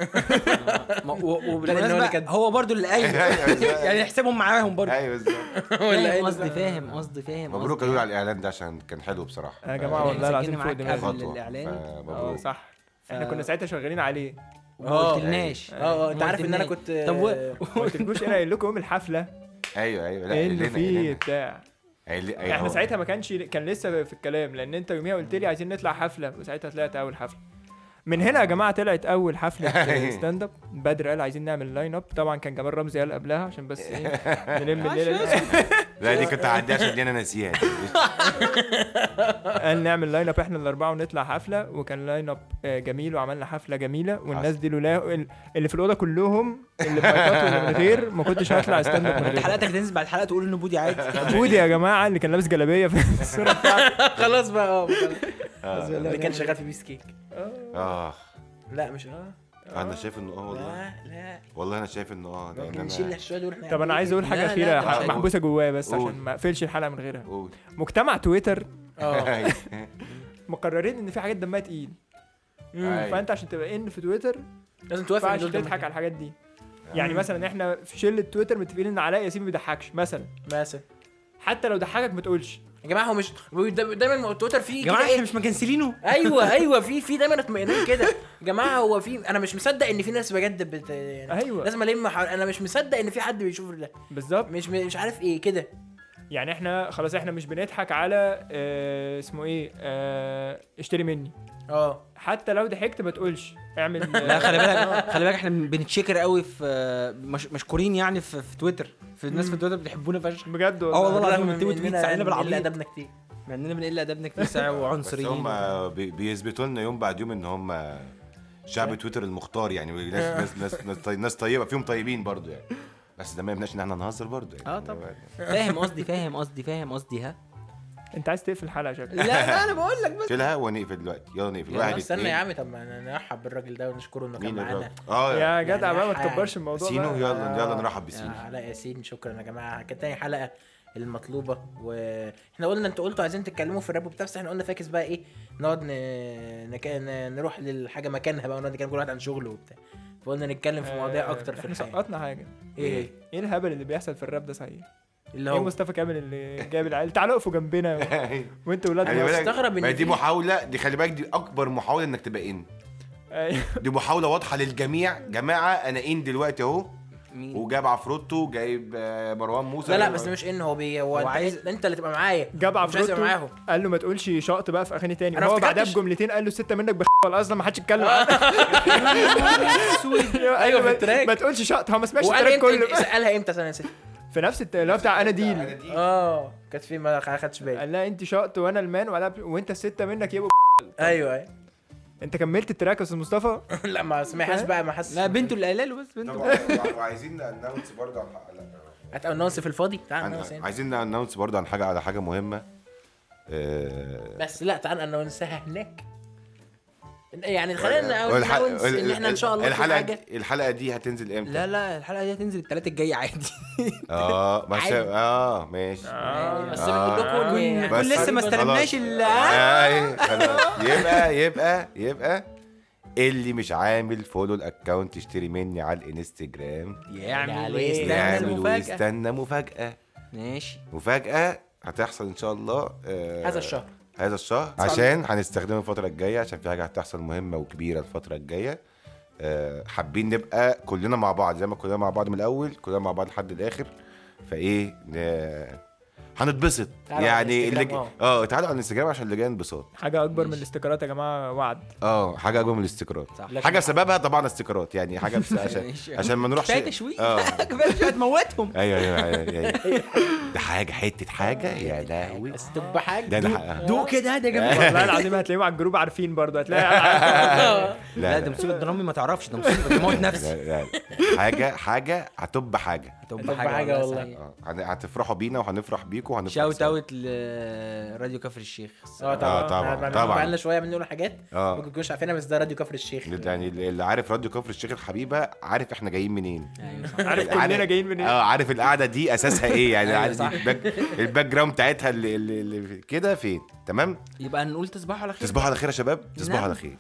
ما- و- لأن هو وبالمناسبه اللي كان- هو برضو اللي قايل يعني نحسبهم معاهم برضو ايوه بالظبط فاهم قصدي فاهم قصدي فاهم مبروك قصدي. يقول على الاعلان ده عشان كان حلو بصراحه يا جماعه والله سجلنا العظيم فوق معاك دماغي قبل خطوة. الإعلان. اه فمبروك صح احنا كنا ساعتها شغالين عليه وما قلتلناش اه اه انت ما عارف ان انا قلتلناش. كنت طب و... ما قلتلكوش انا قايل لكم يوم الحفله ايوه ايوه لا ايه قايل اللي لنا- قايل فيه لنا. بتاع قايل- قايل احنا هو. ساعتها ما كانش كان لسه في الكلام لان انت يوميها قلت لي عايزين نطلع حفله وساعتها طلعت اول حفله من هنا يا جماعه طلعت اول حفله ستاند اب بدر قال عايزين نعمل لاين اب طبعا كان جمال رمزي قال قبلها عشان بس ايه نلم الليله دي لا دي كنت هعديها عشان دي انا ناسيها قال نعمل لاين اب احنا الاربعه ونطلع حفله وكان لاين اب آه، جميل وعملنا حفله جميله والناس دي لولا ال- اللي في الاوضه كلهم اللي بمايكات واللي من غير ما كنتش هطلع ستاند اب من انت غير حلقتك تنزل بعد حلقه تقول ان بودي عادي بودي يا جماعه اللي كان لابس جلابيه في الصوره بتاعته خلاص بقى اه خلاص. اللي كان شغال في بيس كيك اه لا مش اه انا شايف انه اه والله لا لا والله انا شايف انه اه لان ممكن انا نشيل الشويه دول احنا طب انا عايز اقول حاجه لا، لا، اخيره ده ح- مش محبوسه جوايا بس قول. عشان ما اقفلش الحلقه من غيرها قول مجتمع تويتر اه مقررين ان في حاجات دمها تقيل أيوة. فانت عشان تبقى ان في تويتر لازم ما توافق ان ينفعش دول دول تضحك على الحاجات دي يعني مثلا احنا في شله تويتر متفقين ان علاء ياسين ما بيضحكش مثلا مثلا حتى لو ضحكك ما تقولش يا جماعه هو مش دا- دايما تويتر فيه يا كده جماعه ايه احنا مش مكنسلينه ايوه ايوه في في دايما اطمئنان كده يا جماعه هو في انا مش مصدق ان في ناس بجد بت... يعني ايوه لازم الم حر... انا مش مصدق ان في حد بيشوف ده بالظبط مش مش عارف ايه كده يعني احنا خلاص احنا مش بنضحك على آه اسمه ايه آه اشتري مني اه حتى لو ضحكت ما تقولش اعمل لا خلي بالك خلي بالك احنا بنتشكر قوي في مش مشكورين يعني في, في تويتر في الناس في تويتر بيحبونا فشخ بجد اه والله العظيم بالرغم بنتوي من تويت إننا ساعدنا بنقل بالعبيط ادبنا كتير مع اننا بنقل ادبنا كتير ساعه بس وعنصريين هم بي- بيثبتوا لنا يوم بعد يوم ان هم شعب تويتر المختار يعني ناس ناس ناس ناس, طي- ناس طيبه فيهم طيبين برضو يعني بس ده ما يمنعش ان احنا نهزر برضو يعني اه طبعا. فاهم قصدي فاهم قصدي فاهم قصدي ها انت عايز تقفل الحلقه شكلك لا لا انا بقول لك بس شيلها ونقفل دلوقتي يلا نقفل يلا واحد استنى اتنين. يا عم طب ما نرحب بالراجل ده ونشكره انه كان مين معانا الراجل؟ اه يا جدع بقى ما يعني تكبرش الموضوع سينو بقى. يلا يلا نرحب يا بسينو علاء ياسين شكرا يا جماعه كانت تاني حلقه المطلوبه واحنا قلنا انتوا قلتوا عايزين تتكلموا في الراب وبتاع بس احنا قلنا فاكس بقى ايه نقعد ن... نك... ن- نروح للحاجه مكانها بقى ونقعد نتكلم كل واحد عن شغله وبتاع فقلنا نتكلم في مواضيع آه، اكتر في احنا الحياه سقطنا حاجه ايه ايه الهبل اللي بيحصل في الراب ده صحيح اللي ايه هو مصطفى كامل اللي جايب العيال تعالوا اقفوا جنبنا و... وانتوا ولاد خلي مصر. بالك مستغرب إن ما دي في- محاوله دي خلي بالك دي اكبر محاوله انك تبقى ان أيوة. دي محاوله واضحه للجميع جماعه انا ان دلوقتي اهو مين وجايب عفروتو جايب آه، مروان موسى لا لا بس مش ان هو بي هو, هو انت عايز- انت اللي تبقى معايا جاب مش عايز عفروتو يبقى معاهم قال له ما تقولش شقط بقى في اغاني تاني أنا وهو ما بعدها افتكرتش. بجملتين قال له الستة منك بخ اصلا ما حدش يتكلم عنها ايوه في التراك ما تقولش شقط هو ما سمعش وقال التراك امتى كله قالها امتى سنه نسيت في نفس الت- اللي هو بتاع انا ديل اه كانت في ما خدتش بالي قال لها انت شقط وانا المان ولا وانت الستة منك يبقوا ايوه ايوه انت كملت التراك يا استاذ مصطفى لا ما سمعهاش بقى ما حس لا بنته اللي قايله له بس بنته طبعا وعايزين نانونس برضه على هتقنص في الفاضي تعال عن- نقنص هنا. عايزين نانونس برضه عن حاجه على حاجه مهمه آه، بس لا تعال ننساها هناك يعني خلينا والح- نقول ان احنا ان شاء الله في الحلقه حاجه الحلقه دي هتنزل امتى؟ لا لا الحلقه دي هتنزل الثلاث الجاي عادي اه بس عادي. اه ماشي بس آه. بنقول لكم ان بس كل لسه ما خلاص. استلمناش ال آه، خلاص يبقى يبقى يبقى اللي مش عامل فولو الاكونت يشتري مني على الانستجرام يعمل عليه. ويستنى يعمل المفاجاه ويستنى مفاجاه ماشي مفاجاه هتحصل ان شاء الله آه، هذا الشهر هذا الشهر عشان هنستخدمه الفترة الجاية عشان في حاجة هتحصل مهمة وكبيرة الفترة الجاية آه، حابين نبقى كلنا مع بعض زي ما كلنا مع بعض من الأول كلنا مع بعض لحد الآخر فإيه ن... هنتبسط تعالوا على يعني اللي الانستجرام، ج- اه تعالوا على الانستجرام عشان اللي جاي انبساط حاجة أكبر من الاستيكرات يا جماعة وعد اه حاجة أكبر من الاستيكرات صح. حاجة سببها طبعا استيكرات يعني حاجة بس عشان ماشي. عشان ما نروحش كفايه تشويق اه كفايه مش هتموتهم ايوه ايوه ايوه أيوة. ده حاجة حتة حاجة يا لهوي بس تبقى حاجه ده انا دوق كده يا جماعه والله العظيم هتلاقيهم على الجروب عارفين برضه هتلاقي لا ده مصيبه درامي ما تعرفش ده مصيبه تموت نفسي لا، لا. حاجة حاجة هتبقى حاجة هتبقى هتبقى حاجة والله. صحيح. اه هن- هتفرحوا بينا وهنفرح بيكم وهنفرح شاوت سوا. اوت لراديو كفر الشيخ اه طبعا آه، طبعاً، طبعا طبعاً. بقى لنا شويه بنقول حاجات اه. ممكن تكونش عارفينها بس ده راديو كفر الشيخ يعني اللي عارف راديو كفر الشيخ الحبيبه عارف احنا جايين منين ايوه صح عارف كلنا جايين منين اه عارف القعده دي اساسها ايه يعني أيوة، عارف صح. الباك, الباك جراوند بتاعتها اللي, اللي, اللي كده فين تمام يبقى نقول تصبحوا على خير تصبحوا على خير يا شباب تصبحوا نعم. على خير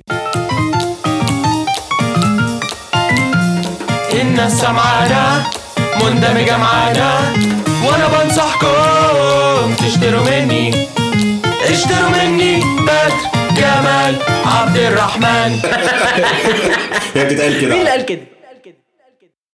الناس سمعانا مندمجة معانا وانا بنصحكم تشتروا مني اشتروا مني بدر جمال عبد الرحمن هي بتتقال كده مين اللي قال كده